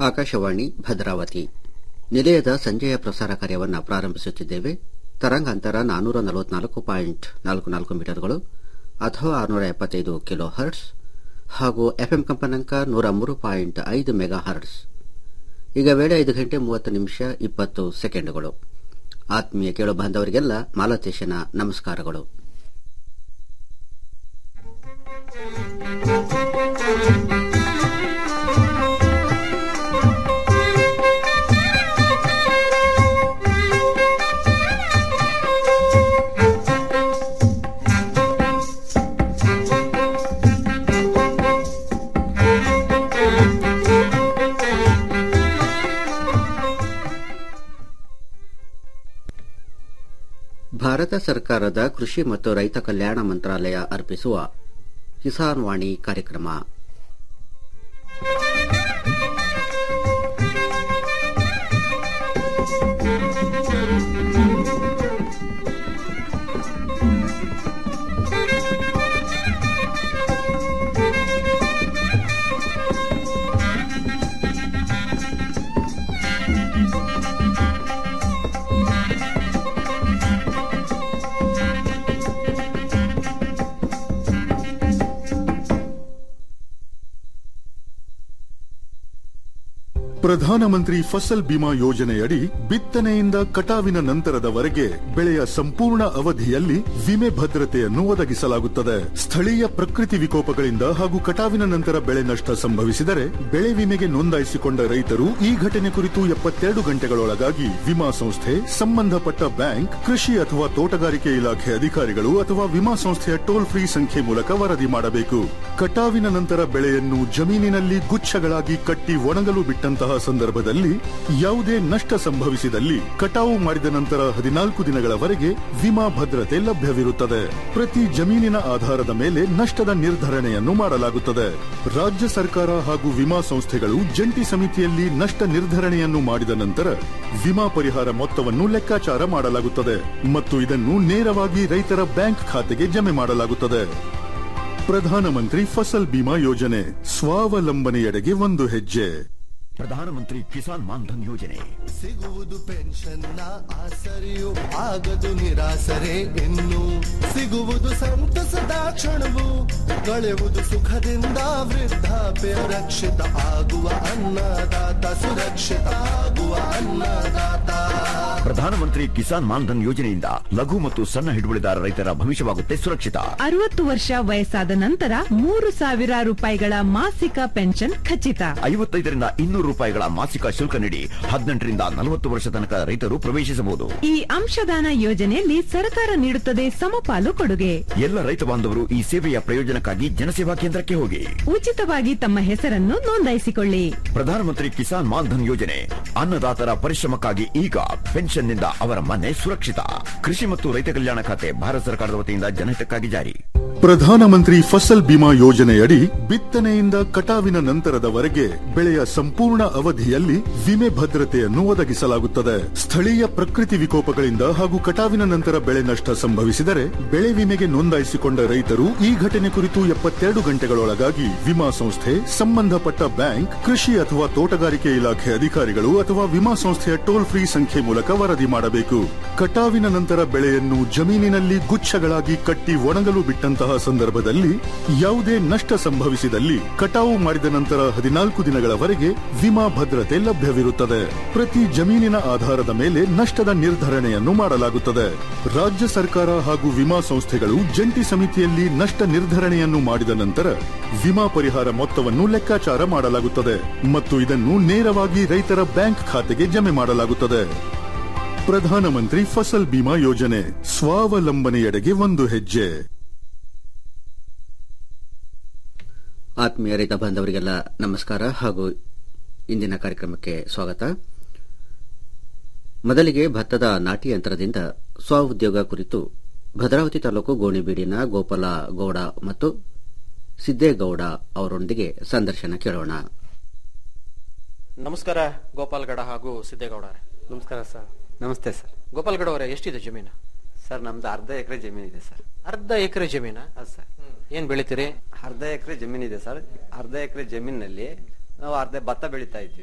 ಆಕಾಶವಾಣಿ ಭದ್ರಾವತಿ ನಿಲಯದ ಸಂಜೆಯ ಪ್ರಸಾರ ಕಾರ್ಯವನ್ನು ಪ್ರಾರಂಭಿಸುತ್ತಿದ್ದೇವೆ ತರಂಗಾಂತರ ನಾನ್ನೂರ ನಲವತ್ನಾಲ್ಕು ಪಾಯಿಂಟ್ ನಾಲ್ಕು ನಾಲ್ಕು ಮೀಟರ್ಗಳು ಅಥವಾ ಆರುನೂರ ಎಪ್ಪತ್ತೈದು ಕಿಲೋ ಹರ್ಟ್ಸ್ ಹಾಗೂ ಎಫ್ಎಂ ಕಂಪನಾಂಕ ನೂರ ಮೂರು ಪಾಯಿಂಟ್ ಐದು ಮೆಗಾ ಹರ್ಟ್ಸ್ ಈಗ ವೇಳೆ ಐದು ಗಂಟೆ ಮೂವತ್ತು ನಿಮಿಷ ಇಪ್ಪತ್ತು ಸೆಕೆಂಡುಗಳು ಆತ್ಮೀಯ ಕೇಳು ಬಾಂಧವರಿಗೆಲ್ಲ ಮಾಲತೇಶನ ನಮಸ್ಕಾರಗಳು ಭಾರತ ಸರ್ಕಾರದ ಕೃಷಿ ಮತ್ತು ರೈತ ಕಲ್ಯಾಣ ಮಂತ್ರಾಲಯ ಅರ್ಪಿಸುವ ಕಿಸಾನ್ ವಾಣಿ ಕಾರ್ಯಕ್ರಮ ಪ್ರಧಾನಮಂತ್ರಿ ಫಸಲ್ ಬಿಮಾ ಯೋಜನೆಯಡಿ ಬಿತ್ತನೆಯಿಂದ ಕಟಾವಿನ ನಂತರದವರೆಗೆ ಬೆಳೆಯ ಸಂಪೂರ್ಣ ಅವಧಿಯಲ್ಲಿ ವಿಮೆ ಭದ್ರತೆಯನ್ನು ಒದಗಿಸಲಾಗುತ್ತದೆ ಸ್ಥಳೀಯ ಪ್ರಕೃತಿ ವಿಕೋಪಗಳಿಂದ ಹಾಗೂ ಕಟಾವಿನ ನಂತರ ಬೆಳೆ ನಷ್ಟ ಸಂಭವಿಸಿದರೆ ಬೆಳೆ ವಿಮೆಗೆ ನೋಂದಾಯಿಸಿಕೊಂಡ ರೈತರು ಈ ಘಟನೆ ಕುರಿತು ಎಪ್ಪತ್ತೆರಡು ಗಂಟೆಗಳೊಳಗಾಗಿ ವಿಮಾ ಸಂಸ್ಥೆ ಸಂಬಂಧಪಟ್ಟ ಬ್ಯಾಂಕ್ ಕೃಷಿ ಅಥವಾ ತೋಟಗಾರಿಕೆ ಇಲಾಖೆ ಅಧಿಕಾರಿಗಳು ಅಥವಾ ವಿಮಾ ಸಂಸ್ಥೆಯ ಟೋಲ್ ಫ್ರೀ ಸಂಖ್ಯೆ ಮೂಲಕ ವರದಿ ಮಾಡಬೇಕು ಕಟಾವಿನ ನಂತರ ಬೆಳೆಯನ್ನು ಜಮೀನಿನಲ್ಲಿ ಗುಚ್ಛಗಳಾಗಿ ಕಟ್ಟಿ ಒಣಗಲು ಬಿಟ್ಟಂತಹ ಸಂದರ್ಭದಲ್ಲಿ ಯಾವುದೇ ನಷ್ಟ ಸಂಭವಿಸಿದಲ್ಲಿ ಕಟಾವು ಮಾಡಿದ ನಂತರ ಹದಿನಾಲ್ಕು ದಿನಗಳವರೆಗೆ ವಿಮಾ ಭದ್ರತೆ ಲಭ್ಯವಿರುತ್ತದೆ ಪ್ರತಿ ಜಮೀನಿನ ಆಧಾರದ ಮೇಲೆ ನಷ್ಟದ ನಿರ್ಧರಣೆಯನ್ನು ಮಾಡಲಾಗುತ್ತದೆ ರಾಜ್ಯ ಸರ್ಕಾರ ಹಾಗೂ ವಿಮಾ ಸಂಸ್ಥೆಗಳು ಜಂಟಿ ಸಮಿತಿಯಲ್ಲಿ ನಷ್ಟ ನಿರ್ಧರಣೆಯನ್ನು ಮಾಡಿದ ನಂತರ ವಿಮಾ ಪರಿಹಾರ ಮೊತ್ತವನ್ನು ಲೆಕ್ಕಾಚಾರ ಮಾಡಲಾಗುತ್ತದೆ ಮತ್ತು ಇದನ್ನು ನೇರವಾಗಿ ರೈತರ ಬ್ಯಾಂಕ್ ಖಾತೆಗೆ ಜಮೆ ಮಾಡಲಾಗುತ್ತದೆ ಪ್ರಧಾನಮಂತ್ರಿ ಫಸಲ್ ಬಿಮಾ ಯೋಜನೆ ಸ್ವಾವಲಂಬನೆಯೆಡೆಗೆ ಒಂದು ಹೆಜ್ಜೆ ಪ್ರಧಾನಮಂತ್ರಿ ಕಿಸಾನ್ ಮಾನ್ಧನ್ ಯೋಜನೆ ಸಿಗುವುದು ಪೆನ್ಷನ್ನ ಆಸರೆಯು ಆಗದು ನಿರಾಸರೆ ಇನ್ನು ಸಿಗುವುದು ಸಂತಸದ ಕ್ಷಣವು ಕಳೆಯುವುದು ಸುಖದಿಂದ ವೃದ್ಧಾಪ್ಯ ರಕ್ಷಿತ ಆಗುವ ಅನ್ನದಾತ ಸುರಕ್ಷಿತ ಆಗುವ ಅನ್ನದಾತ ಪ್ರಧಾನಮಂತ್ರಿ ಕಿಸಾನ್ ಮಾನ್ಧನ್ ಯೋಜನೆಯಿಂದ ಲಘು ಮತ್ತು ಸಣ್ಣ ಹಿಡುವಳಿದಾರ ರೈತರ ಭವಿಷ್ಯವಾಗುತ್ತೆ ಸುರಕ್ಷಿತ ಅರವತ್ತು ವರ್ಷ ವಯಸ್ಸಾದ ನಂತರ ಮೂರು ಸಾವಿರ ರೂಪಾಯಿಗಳ ಮಾಸಿಕ ಪೆನ್ಷನ್ ಖಚಿತ ಐವತ್ತೈದರಿಂದ ಇನ್ನೂರು ರೂಪಾಯಿಗಳ ಮಾಸಿಕ ಶುಲ್ಕ ನೀಡಿ ಹದಿನೆಂಟರಿಂದ ನಲವತ್ತು ವರ್ಷ ತನಕ ರೈತರು ಪ್ರವೇಶಿಸಬಹುದು ಈ ಅಂಶದಾನ ಯೋಜನೆಯಲ್ಲಿ ಸರ್ಕಾರ ನೀಡುತ್ತದೆ ಸಮಪಾಲು ಕೊಡುಗೆ ಎಲ್ಲ ರೈತ ಬಾಂಧವರು ಈ ಸೇವೆಯ ಪ್ರಯೋಜನಕ್ಕಾಗಿ ಜನಸೇವಾ ಕೇಂದ್ರಕ್ಕೆ ಹೋಗಿ ಉಚಿತವಾಗಿ ತಮ್ಮ ಹೆಸರನ್ನು ನೋಂದಾಯಿಸಿಕೊಳ್ಳಿ ಪ್ರಧಾನಮಂತ್ರಿ ಕಿಸಾನ್ ಮಾನ್ಧನ್ ಯೋಜನೆ ಅನ್ನದಾತರ ಪರಿಶ್ರಮಕ್ಕಾಗಿ ಈಗ ಪೆನ್ಷನ್ನಿಂದ ಅವರ ಮನೆ ಸುರಕ್ಷಿತ ಕೃಷಿ ಮತ್ತು ರೈತ ಕಲ್ಯಾಣ ಖಾತೆ ಭಾರತ ಸರ್ಕಾರದ ವತಿಯಿಂದ ಜನಹಿತಕ್ಕಾಗಿ ಜಾರಿ ಪ್ರಧಾನಮಂತ್ರಿ ಫಸಲ್ ಬಿಮಾ ಯೋಜನೆಯಡಿ ಬಿತ್ತನೆಯಿಂದ ಕಟಾವಿನ ನಂತರದವರೆಗೆ ಬೆಳೆಯ ಸಂಪೂರ್ಣ ಅವಧಿಯಲ್ಲಿ ವಿಮೆ ಭದ್ರತೆಯನ್ನು ಒದಗಿಸಲಾಗುತ್ತದೆ ಸ್ಥಳೀಯ ಪ್ರಕೃತಿ ವಿಕೋಪಗಳಿಂದ ಹಾಗೂ ಕಟಾವಿನ ನಂತರ ಬೆಳೆ ನಷ್ಟ ಸಂಭವಿಸಿದರೆ ಬೆಳೆ ವಿಮೆಗೆ ನೋಂದಾಯಿಸಿಕೊಂಡ ರೈತರು ಈ ಘಟನೆ ಕುರಿತು ಎಪ್ಪತ್ತೆರಡು ಗಂಟೆಗಳೊಳಗಾಗಿ ವಿಮಾ ಸಂಸ್ಥೆ ಸಂಬಂಧಪಟ್ಟ ಬ್ಯಾಂಕ್ ಕೃಷಿ ಅಥವಾ ತೋಟಗಾರಿಕೆ ಇಲಾಖೆ ಅಧಿಕಾರಿಗಳು ಅಥವಾ ವಿಮಾ ಸಂಸ್ಥೆಯ ಟೋಲ್ ಫ್ರೀ ಸಂಖ್ಯೆ ಮೂಲಕ ವರದಿ ಮಾಡಬೇಕು ಕಟಾವಿನ ನಂತರ ಬೆಳೆಯನ್ನು ಜಮೀನಿನಲ್ಲಿ ಗುಚ್ಛಗಳಾಗಿ ಕಟ್ಟಿ ಒಣಗಲು ಬಿಟ್ಟಂತಹ ಸಂದರ್ಭದಲ್ಲಿ ಯಾವುದೇ ನಷ್ಟ ಸಂಭವಿಸಿದಲ್ಲಿ ಕಟಾವು ಮಾಡಿದ ನಂತರ ಹದಿನಾಲ್ಕು ದಿನಗಳವರೆಗೆ ವಿಮಾ ಭದ್ರತೆ ಲಭ್ಯವಿರುತ್ತದೆ ಪ್ರತಿ ಜಮೀನಿನ ಆಧಾರದ ಮೇಲೆ ನಷ್ಟದ ನಿರ್ಧರಣೆಯನ್ನು ಮಾಡಲಾಗುತ್ತದೆ ರಾಜ್ಯ ಸರ್ಕಾರ ಹಾಗೂ ವಿಮಾ ಸಂಸ್ಥೆಗಳು ಜಂಟಿ ಸಮಿತಿಯಲ್ಲಿ ನಷ್ಟ ನಿರ್ಧರಣೆಯನ್ನು ಮಾಡಿದ ನಂತರ ವಿಮಾ ಪರಿಹಾರ ಮೊತ್ತವನ್ನು ಲೆಕ್ಕಾಚಾರ ಮಾಡಲಾಗುತ್ತದೆ ಮತ್ತು ಇದನ್ನು ನೇರವಾಗಿ ರೈತರ ಬ್ಯಾಂಕ್ ಖಾತೆಗೆ ಜಮೆ ಮಾಡಲಾಗುತ್ತದೆ ಪ್ರಧಾನಮಂತ್ರಿ ಫಸಲ್ ಬಿಮಾ ಯೋಜನೆ ಸ್ವಾವಲಂಬನೆಯೆಡೆಗೆ ಒಂದು ಹೆಜ್ಜೆ ಆತ್ಮೀಯ ರೈತ ಬಾಂಧವರಿಗೆಲ್ಲ ನಮಸ್ಕಾರ ಹಾಗೂ ಇಂದಿನ ಕಾರ್ಯಕ್ರಮಕ್ಕೆ ಸ್ವಾಗತ ಮೊದಲಿಗೆ ಭತ್ತದ ನಾಟಿ ಯಂತ್ರದಿಂದ ಸ್ವಉದ್ಯೋಗ ಕುರಿತು ಭದ್ರಾವತಿ ತಾಲೂಕು ಗೋಣಿಬೀಡಿನ ಗೋಪಾಲ ಗೌಡ ಮತ್ತು ಸಿದ್ದೇಗೌಡ ಅವರೊಂದಿಗೆ ಸಂದರ್ಶನ ಕೇಳೋಣ ನಮಸ್ಕಾರ ಗೋಪಾಲ್ಗಡ ಹಾಗೂ ಸಿದ್ದೇಗೌಡ ಅವರೇ ನಮಸ್ಕಾರ ಸರ್ ನಮಸ್ತೆ ಸರ್ ಗೋಪಾಲ್ಗಡ ಅವರೇ ಎಷ್ಟಿದೆ ಜಮೀನು ಸರ್ ನಮ್ದು ಅರ್ಧ ಎಕರೆ ಜಮೀನಿದೆ ಸರ್ ಅರ್ಧ ಎಕರೆ ಜಮೀನ ಹೌದು ಸರ್ ಏನ್ ಬೆಳಿತೀರಿ ಅರ್ಧ ಎಕರೆ ಜಮೀನಿದೆ ಸರ್ ಅರ್ಧ ಎಕರೆ ಜಮೀನಿನಲ್ಲಿ ನಾವು ಅರ್ಧ ಭತ್ತ ಬೆಳೀತಾ ಇದ್ವಿ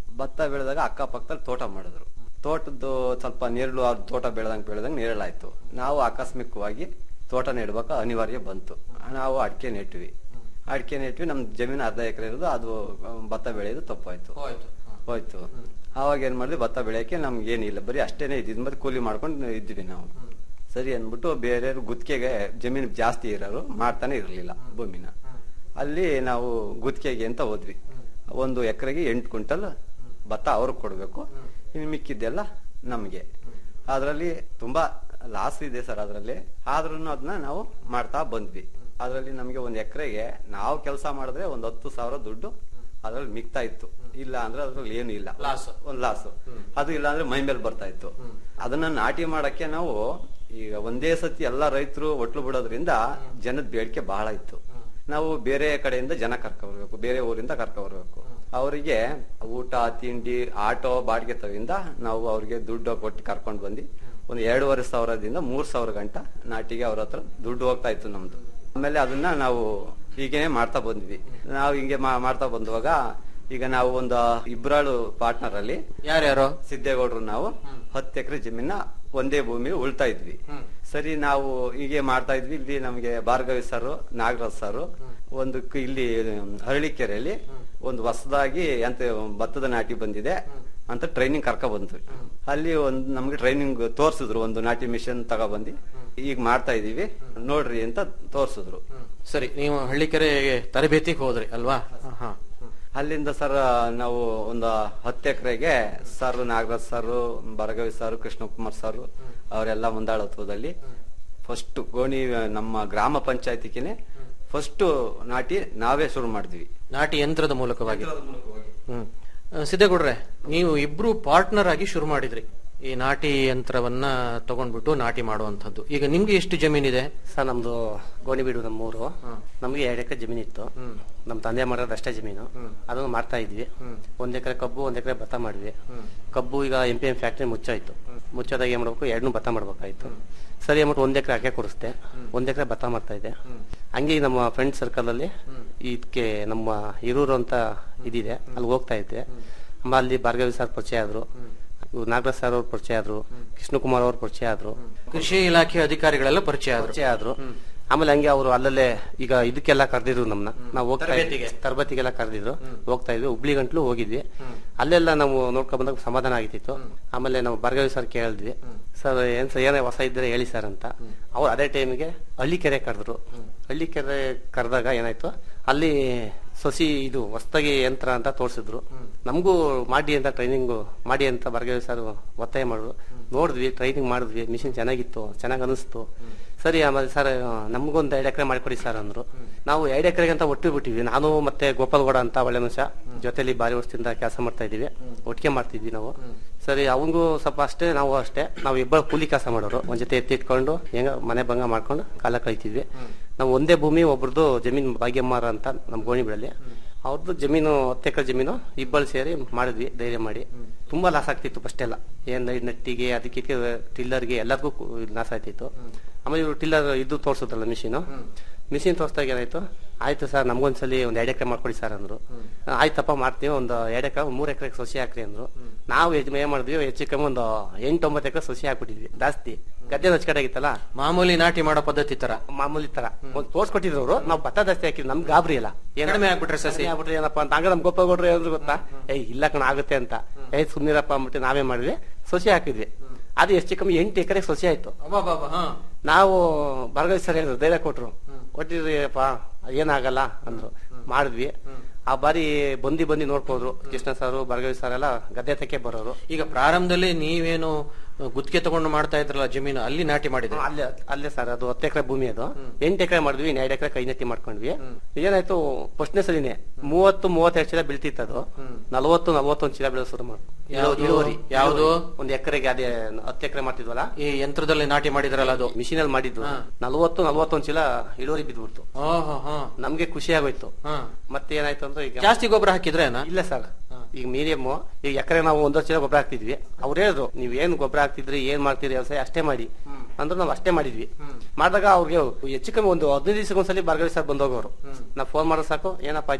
ಭತ್ತ ಬೆಳೆದಾಗ ಅಕ್ಕಪಕ್ಕದಲ್ಲಿ ತೋಟ ಮಾಡಿದ್ರು ತೋಟದ್ದು ಸ್ವಲ್ಪ ನೇರಳು ಅವ್ರ ತೋಟ ಬೆಳೆದಂಗೆ ಬೆಳೆದಂಗೆ ನೇರಳಾಯ್ತು ನಾವು ಆಕಸ್ಮಿಕವಾಗಿ ತೋಟ ನೆಡ್ಬೇಕು ಅನಿವಾರ್ಯ ಬಂತು ನಾವು ಅಡಿಕೆ ನೆಟ್ವಿ ಅಡಿಕೆ ನೆಟ್ವಿ ನಮ್ ಜಮೀನು ಅರ್ಧ ಎಕರೆ ಇರೋದು ಅದು ಆ, ಭತ್ತ ಬೆಳೆಯೋದು ತಪ್ಪಾಯ್ತು ಹೋಯ್ತು ಹ. ಹೋಯ್ತು ಅವಾಗ ಏನ್ ಮಾಡಿದ್ವಿ ಭತ್ತ ಬೆಳೆಯಕ್ಕೆ ನಮ್ಗೆ ಏನಿಲ್ಲ ಬರೀ ಅಷ್ಟೇನೆ ಇದ್ದಿದ್ ಮತ್ತೆ ಕೂಲಿ ಮಾಡ್ಕೊಂಡು ಇದ್ವಿ ನಾವು ಸರಿ ಅಂದ್ಬಿಟ್ಟು ಬೇರೆಯವ್ರು ಗುತ್ತಿಗೆಗೆ ಜಮೀನು ಜಾಸ್ತಿ ಇರೋರು ಮಾಡ್ತಾನೆ ಇರಲಿಲ್ಲ ಭೂಮಿನ ಅಲ್ಲಿ ನಾವು ಗುತ್ತಿಗೆಗೆ ಅಂತ ಹೋದ್ವಿ ಒಂದು ಎಕರೆಗೆ ಎಂಟು ಕ್ವಿಂಟಲ್ ಭತ್ತ ಅವ್ರಿಗೆ ಕೊಡಬೇಕು ಇನ್ನು ಮಿಕ್ಕಿದ್ದೆಲ್ಲ ನಮಗೆ ಅದರಲ್ಲಿ ತುಂಬಾ ಲಾಸ್ ಇದೆ ಸರ್ ಅದರಲ್ಲಿ ಆದ್ರೂ ಅದನ್ನ ನಾವು ಮಾಡ್ತಾ ಬಂದ್ವಿ ಅದರಲ್ಲಿ ನಮಗೆ ಒಂದು ಎಕರೆಗೆ ನಾವು ಕೆಲಸ ಮಾಡಿದ್ರೆ ಒಂದು ಹತ್ತು ಸಾವಿರ ದುಡ್ಡು ಅದ್ರಲ್ಲಿ ಮಿಕ್ತಾ ಇತ್ತು ಇಲ್ಲ ಅಂದ್ರೆ ಅದ್ರಲ್ಲಿ ಏನು ಇಲ್ಲ Loss. ಒಂದ್ ಲಾಸ್ ಅದು ಇಲ್ಲ ಅಂದ್ರೆ ಮೈ ಮೇಲೆ ಬರ್ತಾ ಇತ್ತು ಅದನ್ನ ನಾಟಿ ಮಾಡಕ್ಕೆ ನಾವು ಈಗ ಒಂದೇ ಸತಿ ಎಲ್ಲಾ ರೈತರು ಒಟ್ಲು ಬಿಡೋದ್ರಿಂದ ಜನದ ಬೇಡಿಕೆ ಬಹಳ ಇತ್ತು ನಾವು ಬೇರೆ ಕಡೆಯಿಂದ ಜನ ಕರ್ಕೊ ಬರ್ಬೇಕು ಬೇರೆ ಊರಿಂದ ಕರ್ಕೊ ಬರ್ಬೇಕು ಅವರಿಗೆ ಊಟ ತಿಂಡಿ ಆಟೋ ಬಾಡಿಗೆ ತವಿಂದ ನಾವು ಅವ್ರಿಗೆ ದುಡ್ಡು ಕೊಟ್ಟು ಕರ್ಕೊಂಡು ಬಂದು ಒಂದು ಎರಡೂವರೆ ಸಾವಿರದಿಂದ ಮೂರ್ ಸಾವಿರ ಗಂಟ ನಾಟಿಗೆ ಅವ್ರ ಹತ್ರ ದುಡ್ಡು ಹೋಗ್ತಾ ಇತ್ತು ನಮ್ದು ಆಮೇಲೆ ಅದನ್ನ ನಾವು ಹೀಗೇನೆ ಮಾಡ್ತಾ ಬಂದ್ವಿ ನಾವು ಹಿಂಗೆ ಮಾ- ಮಾಡ್ತಾ ಬಂದುವಾಗ ಈಗ ನಾವು ಒಂದು ಇಬ್ರಾಳು ಪಾರ್ಟ್ನರ್ ಅಲ್ಲಿ ಯಾರ್ಯಾರು ಸಿದ್ದೇಗೌಡರು ನಾವು ಹತ್ತು ಎಕರೆ ಜಮೀನ ಒಂದೇ ಭೂಮಿ ಉಳ್ತಾ ಇದ್ವಿ ಸರಿ ನಾವು ಹೀಗೆ ಮಾಡ್ತಾ ಇದ್ವಿ ಇಲ್ಲಿ ನಮಗೆ ಭಾರ್ಗವಿ ಸರ್ ನಾಗರಾಜ್ ಸರ್ ಒಂದು ಕ- ಇಲ್ಲಿ ಹರಳಿಕೆರೆಯಲ್ಲಿ ಒಂದು ಹೊಸದಾಗಿ ಅಂತ ಭತ್ತದ ನಾಟಿ ಬಂದಿದೆ ಅಂತ ಟ್ರೈನಿಂಗ್ ಕರ್ಕ ಬಂದ್ವಿ ಅಲ್ಲಿ ಒಂದು ನಮ್ಗೆ ಟ್ರೈನಿಂಗ್ ತೋರ್ಸಿದ್ರು ಒಂದು ನಾಟಿ ಮಿಷನ್ ತಗೊಬಂದು ಈಗ ಮಾಡ್ತಾ ಇದೀವಿ ನೋಡ್ರಿ ಅಂತ ತೋರ್ಸಿದ್ರು ಸರಿ ನೀವು ಹಳ್ಳಿಕೆರೆ ತರಬೇತಿಗೆ ಹೋದ್ರಿ ಅಲ್ವಾ ಹ, ಹ. ಅಲ್ಲಿಂದ ಸರ್ ನಾವು ಒಂದು ಹತ್ತು ಎಕರೆಗೆ sir Nagaraj sir Bhargavi sir Krishnakumar sir ಅವರೆಲ್ಲ ಮುಂದಾಳತ್ವದಲ್ಲಿ ಫಸ್ಟ್ ಗೋಣಿ ನಮ್ಮ ಗ್ರಾಮ ಪಂಚಾಯತಿಗೆ ಫಸ್ಟ್ ನಾಟಿ ನಾವೇ ಶುರು ಮಾಡಿದ್ವಿ ನಾಟಿ ಯಂತ್ರದ ಮೂಲಕವಾಗಿ ಹ್ಮ್ ಆ, ಸಿದ್ದೇಗೌಡ್ರೆ ನೀವು ಇಬ್ರು ಪಾರ್ಟ್ನರ್ ಆಗಿ ಶುರು ಮಾಡಿದ್ರಿ ಈ ನಾಟಿ ಯಂತ್ರವನ್ನ ತಗೊಂಡ್ಬಿಟ್ಟು ನಾಟಿ ಮಾಡುವಂತದ್ದು ಈಗ ನಿಮ್ಗೆ ಎಷ್ಟು ಜಮೀನಿದೆ ಸರ್ ನಮ್ದು ಗೋಣಿಬೀಡು ನಮ್ಮೂರು ನಮ್ಗೆ ಎರಡು ಎಕರೆ ಜಮೀನು ಇತ್ತು ನಮ್ಮ ತಂದೆ ಮಾಡೋದು ಅಷ್ಟೇ ಜಮೀನು ಅದನ್ನು ಮಾಡ್ತಾ ಇದ್ವಿ ಒಂದ್ ಎಕರೆ ಕಬ್ಬು ಒಂದ್ ಎಕರೆ ಭತ್ತ ಮಾಡಿದ್ವಿ ಕಬ್ಬು ಈಗ ಎಂ ಪಿ ಎಂ ಫ್ಯಾಕ್ಟ್ರಿ ಮುಚ್ಚಾಯ್ತು ಮುಚ್ಚೋದಾಗ ಏನ್ ಮಾಡ್ಬೇಕು ಎರಡ್ನೂ ಭತ್ತ ಮಾಡ್ಬೇಕಾಯ್ತು ಸರಿ ಅಂದ್ಬಿಟ್ಟು ಒಂದ್ ಎಕರೆ ಅಕ್ಕೆ ಕೊಡಿಸ್ದೆ ಒಂದ್ ಎಕರೆ ಭತ್ತ ಮಾಡ್ತಾ ಇದ್ದೆ ಹಂಗೆ ಈ ನಮ್ಮ ಫ್ರೆಂಡ್ ಸರ್ಕಲ್ ಅಲ್ಲಿ ಇದಕ್ಕೆ ನಮ್ಮ ಹಿರೂರು ಅಂತ ಇದಿದೆ ಅಲ್ಲಿ ಹೋಗ್ತಾ ಇದ್ದೆ ಅಮ್ಮ ಅಲ್ಲಿ ಭಾರ್ಗವಿ ಸರ್ ಪರಿಚಯ ಆದ್ರು ಇವ್ರು ನಾಗರಾಜ್ ಸರ್ ಅವ್ರು ಪರಿಚಯ ಆದ್ರು ಕೃಷ್ಣಕುಮಾರ್ ಅವ್ರು ಪರಿಚಯ ಆದ್ರು ಕೃಷಿ ಇಲಾಖೆ ಅಧಿಕಾರಿಗಳೆಲ್ಲ ಪರಿಚಯ ಆದ್ರು ಪರಿಚಯ ಆದ್ರು ಆಮೇಲೆ ಹಂಗೆ ಅವರು ಅಲ್ಲಲ್ಲೇ ಈಗ ಇದಕ್ಕೆಲ್ಲ ಕರೆದಿದ್ರು ನಮ್ನ ನಾವು ಹೋಗ್ತಾ ತರಬೇತಿಗೆ? ಇದ್ವಿ ತರಬೇತಿಗೆಲ್ಲ ಕರೆದಿದ್ರು ಹೋಗ್ತಾ ಇದ್ವಿ ಹುಬ್ಳಿ ಗಂಟ್ಲು ಹೋಗಿದ್ವಿ ಅಲ್ಲೆಲ್ಲ ನಾವು ನೋಡ್ಕೊಂಡ್ ಬಂದಾಗ ಸಮಾಧಾನ ಆಗಿತ್ತು ಆಮೇಲೆ ನಾವು ಭಾರ್ಗವಿ ಸರ್ ಕೇಳಿದ್ವಿ ಸರ್ ಏನ್ ಸರ್ ಏನೇ ಹೊಸ ಇದ್ರೆ ಹೇಳಿ ಸರ್ ಅಂತ ಅವ್ರು ಅದೇ ಟೈಮಿಗೆ ಹಳ್ಳಿಕೆರೆ ಕರೆದ್ರು ಹಳ್ಳಿಕೆರೆ ಕರೆದಾಗ ಏನಾಯ್ತು ಅಲ್ಲಿ ಸಸಿ ಇದು ಹೊಸದಾಗಿ ಯಂತ್ರ ಅಂತ ತೋರಿಸಿದ್ರು ನಮಗೂ ಮಾಡಿ ಅಂತ ಟ್ರೈನಿಂಗ್ ಮಾಡಿ ಅಂತ ಭಾರ್ಗವಿ ಸರ್ ಒತ್ತಾಯ ಮಾಡಿದ್ರು ನೋಡಿದ್ವಿ ಟ್ರೈನಿಂಗ್ ಮಾಡಿದ್ವಿ ಮಿಷಿನ್ ಚೆನ್ನಾಗಿತ್ತು ಚೆನ್ನಾಗಿ ಅನಿಸ್ತು ಸರಿ ಆಮೇಲೆ ಸರ್ ನಮಗೊಂದು ಎರಡು ಎಕರೆ ಮಾಡಿಕೊಡಿ ಸರ್ ಅಂದ್ರು ನಾವು ಎರಡು ಎಕರೆಗೆ ಅಂತ ಒಟ್ಟು ಬಿಟ್ಟಿದ್ವಿ ನಾನು ಮತ್ತೆ ಗೋಪಾಲ್ಗೌಡ ಅಂತ ಒಳ್ಳೆ ಮನುಷ್ಯ ಜೊತೆಲಿ ಬಾರಿ ವರ್ಷದಿಂದ ಕೆಲಸ ಮಾಡ್ತಾ ಇದೀವಿ ಒಟ್ಟಿಗೆ ಮಾಡ್ತಿದ್ವಿ ನಾವು ಸರಿ ಅವನಿಗೂ ಸ್ವಲ್ಪ ಅಷ್ಟೇ ನಾವು ಅಷ್ಟೇ ನಾವು ಇಬ್ಬರು ಕೂಲಿ ಕೆಲಸ ಮಾಡೋರು ಒಂದ್ ಜೊತೆ ಎತ್ತಿಟ್ಕೊಂಡು ಹೆಂಗ ಮನೆ ಭಂಗ ಮಾಡ್ಕೊಂಡು ಕಾಲ ಕಳಿತಿದ್ವಿ ನಾವು ಒಂದೇ ಭೂಮಿ ಒಬ್ರದ್ದು ಜಮೀನ್ ಭಾಗ್ಯಮ್ಮಾರ ಅಂತ ನಮ್ಮ ಗೋಣಿಬಿಡಲ್ಲಿ ಅವ್ರದ್ದು ಜಮೀನು ಹತ್ತು ಎಕರೆ ಜಮೀನು ಇಬ್ಬರು ಸೇರಿ ಮಾಡಿದ್ವಿ ಧೈರ್ಯ ಮಾಡಿ ತುಂಬಾ ಲಾಸ್ ಆಗ್ತಿತ್ತು ಫಸ್ಟ್ ಎಲ್ಲ ಏನ್ ಈ ನಟ್ಟಿಗೆ ಅದಕ್ಕೆ ಟಿಲ್ಲರ್ಗೆ ಎಲ್ಲದಕ್ಕೂ ಕು- ಲಾಸ್ ಆಗ್ತಿತ್ತು ಆಮೇಲೆ ಇವರು ಟಿಲ್ಲರ್ ಇದು ತೋರ್ಸುತ್ತಲ್ಲ ಮಿಷಿನು ಮಿಷಿನ್ ತೋರಿಸ್ದಾಗ ಏನಾಯ್ತು ಆಯ್ತು ಸರ್ ನಮ್ಗೊಂದ್ಸಲಿ ಒಂದ್ ಎರಡು ಎಕರೆ ಮಾಡ್ಕೊಡಿ ಸರ್ ಅಂದ್ರು ಆಯ್ತಪ್ಪ ಮಾಡ್ತೀವಿ ಒಂದು ಎರಡು ಎಕರೆ ಮೂರ್ ಎಕರೆ ಸೊಸಿ ಹಾಕ್ರಿ ಅಂದ್ರು ನಾವು ಯಜ್- ಏನ್ ಮಾಡಿದ್ವಿ ಹೆಚ್ಚು ಕಮ್ಮಿ ಒಂದು ಎಂಟು ಒಂಬತ್ತು ಎಕರೆ ಸೊಸಿ ಹಾಕ್ಬಿಟ್ಟಿದ್ವಿ ಜಾಸ್ತಿ ಗದ್ದೆ ನಚ್ಕಟಾಗಿತ್ತಲ್ಲ ಮಾಮೂಲಿ ನಾಟಿ ಮಾಡೋ ಪದ್ಧತಿ ತರ ಮಾಮೂಲಿ ತರ ಒಂದ್ ತೋರ್ಸ್ಕೊಟ್ಟಿದ್ರು ಅವರು ನಾವು ಭತ್ತ ಜಾಸ್ತಿ ಹಾಕಿದ್ವಿ ನಮ್ಗೆ ಗಾಬರಿ ಇಲ್ಲ ಏನ- ಕಡಿಮೆ ಆಗ್ಬಿಟ್ರೆ ಸಸಿ? ಕಡಿಮೆ ಆಗ್ಬಿಟ್ರೆ ಏನಪ್ಪಾ ಅಂತ ಹಂಗ ನಮ್ ಗೋಪಾಗೌಡ್ರು ಹೇಳಿದ್ರು ಗೊತ್ತಾ ಏಯ್ ಇಲ್ಲ ಕಣ ಆಗುತ್ತೆ ಅಂತ ಏಯ್ ಸುಮ್ನಿರಪ್ಪ ಅಂದ್ಬಿಟ್ಟು ನಾವೇ ಮಾಡಿದ್ವಿ ಸೊಸಿ ಹಾಕಿದ್ವಿ ಅದು ಹೆಚ್ಚು ಕಮ್ಮಿ ಎಂಟು ಎಕರೆ ಸೊಸಿ ಆಯ್ತು ಅಬ್ಬಬ್ಬಬ್ಬ, ಹಾ. ನಾವು ಭಾರ್ಗವಿ ಸರ್ ಹೇಳಿದ್ರು ಧೈರ್ಯ ಕೊಟ್ರು ಕೊಟ್ಟಿದ್ರಿಪ್ಪ ಏನಾಗಲ್ಲ ಅಂದ್ರು ಮಾಡಿದ್ವಿ ಆ ಬಾರಿ ಬಂದಿ ಬಂದಿ ನೋಡ್ಕೋದ್ರು ಕೃಷ್ಣ ಸರ್ ಭಾರ್ಗವಿ ಸರ್ ಎಲ್ಲ ಗದ್ದೆ ತಕ್ಕೆ ಬರೋರು ಈಗ ಪ್ರಾರಂಭದಲ್ಲಿ ನೀವೇನು ಗುತ್ತಿಗೆ ತಗೊಂಡು ಮಾಡ್ತಾ ಇದ್ರಲ್ಲ ಜಮೀನು ಅಲ್ಲಿ ನಾಟಿ ಮಾಡಿದ್ರೆ ಅಲ್ಲೇ ಅಲ್ಲೇ ಸರ್ ಅದು ಹತ್ತು ಎಕರೆ ಭೂಮಿ ಅದು ಎಂಟು ಎಕರೆ ಮಾಡಿದ್ವಿ ಇನ್ನು ಎರಡು ಎಕರೆ ಕೈ ನೆಟ್ಟಿ ಮಾಡ್ಕೊಂಡ್ವಿ ಏನಾಯ್ತು ಫಸ್ಟ್ನೇ ಸಲಿನೇ ಮೂವತ್ತು ಮೂವತ್ತೆರಡು ಚೀಲ ಬೀಳ್ತಿತ್ತು ಅದು ನಲವತ್ತು ನಲವತ್ತೊಂದು ಚೀಲ ಬೆಳೆದ ಶುರು ಮಾಡಿ ಯಾವ್ದು? ಇಳುವರಿ ಯಾವ್ದು? ಒಂದು ಎಕರೆಗೆ ಅದೇ ಹತ್ತು ಎಕರೆ ಮಾಡ್ತಿದ್ವಲ್ಲ ಈ ಯಂತ್ರದಲ್ಲಿ ನಾಟಿ ಮಾಡಿದ್ರಲ್ಲ ಅದು ಮಿಷಿನ್ ಅಲ್ಲಿ ಮಾಡಿದ್ದು ನಲವತ್ತು ನಲವತ್ತೊಂದು ಚೀಲ ಇಳುವರಿ ಬಿದ್ಬಿಡ್ತು ಓಹೋ ಹಾ ನಮ್ಗೆ ಖುಷಿ ಆಗೋಯ್ತು ಹಾ ಮತ್ತೆ ಏನಾಯ್ತು ಅಂದ್ರೆ ಈಗ ಜಾಸ್ತಿ ಗೊಬ್ಬರ ಹಾಕಿದ್ರೇನಾ ಇಲ್ಲ ಸರ್ ಈಗ ಮೀಡಿಯಮ್ ಈಗ ಎಕರೆ ನಾವು ಒಂದೊಂದು ಚೀಲ ಗೊಬ್ಬರ ಹಾಕ್ತಿದ್ವಿ ಅವ್ರು ಹೇಳಿದ್ರು ನೀವ್ ಏನ್ ಗೊಬ್ಬರ ಹಾಕ್ತಿದ್ರಿ ಏನ್ ಮಾಡ್ತೀರಿ ವ್ಯವಸಾಯ ಅಷ್ಟೇ ಮಾಡಿ ಅಂದ್ರೆ ನಾವು ಅಷ್ಟೇ ಮಾಡಿದ್ವಿ ಮಾಡಿದಾಗ ಅವ್ರಿಗೆ ಹೆಚ್ಚು ಕಮ್ಮಿ ಒಂದು ಹದಿನೈದು ದಿವಸಕ್ಕೊಂದ್ಸಲಿ ಬರ್ಗವಿ ಸರ್ ಬಂದೋಗೋರು ನಾವು ಫೋನ್ ಮಾಡೋ ಸಾಕು ಏನಪ್ಪ ಆಯ್ತು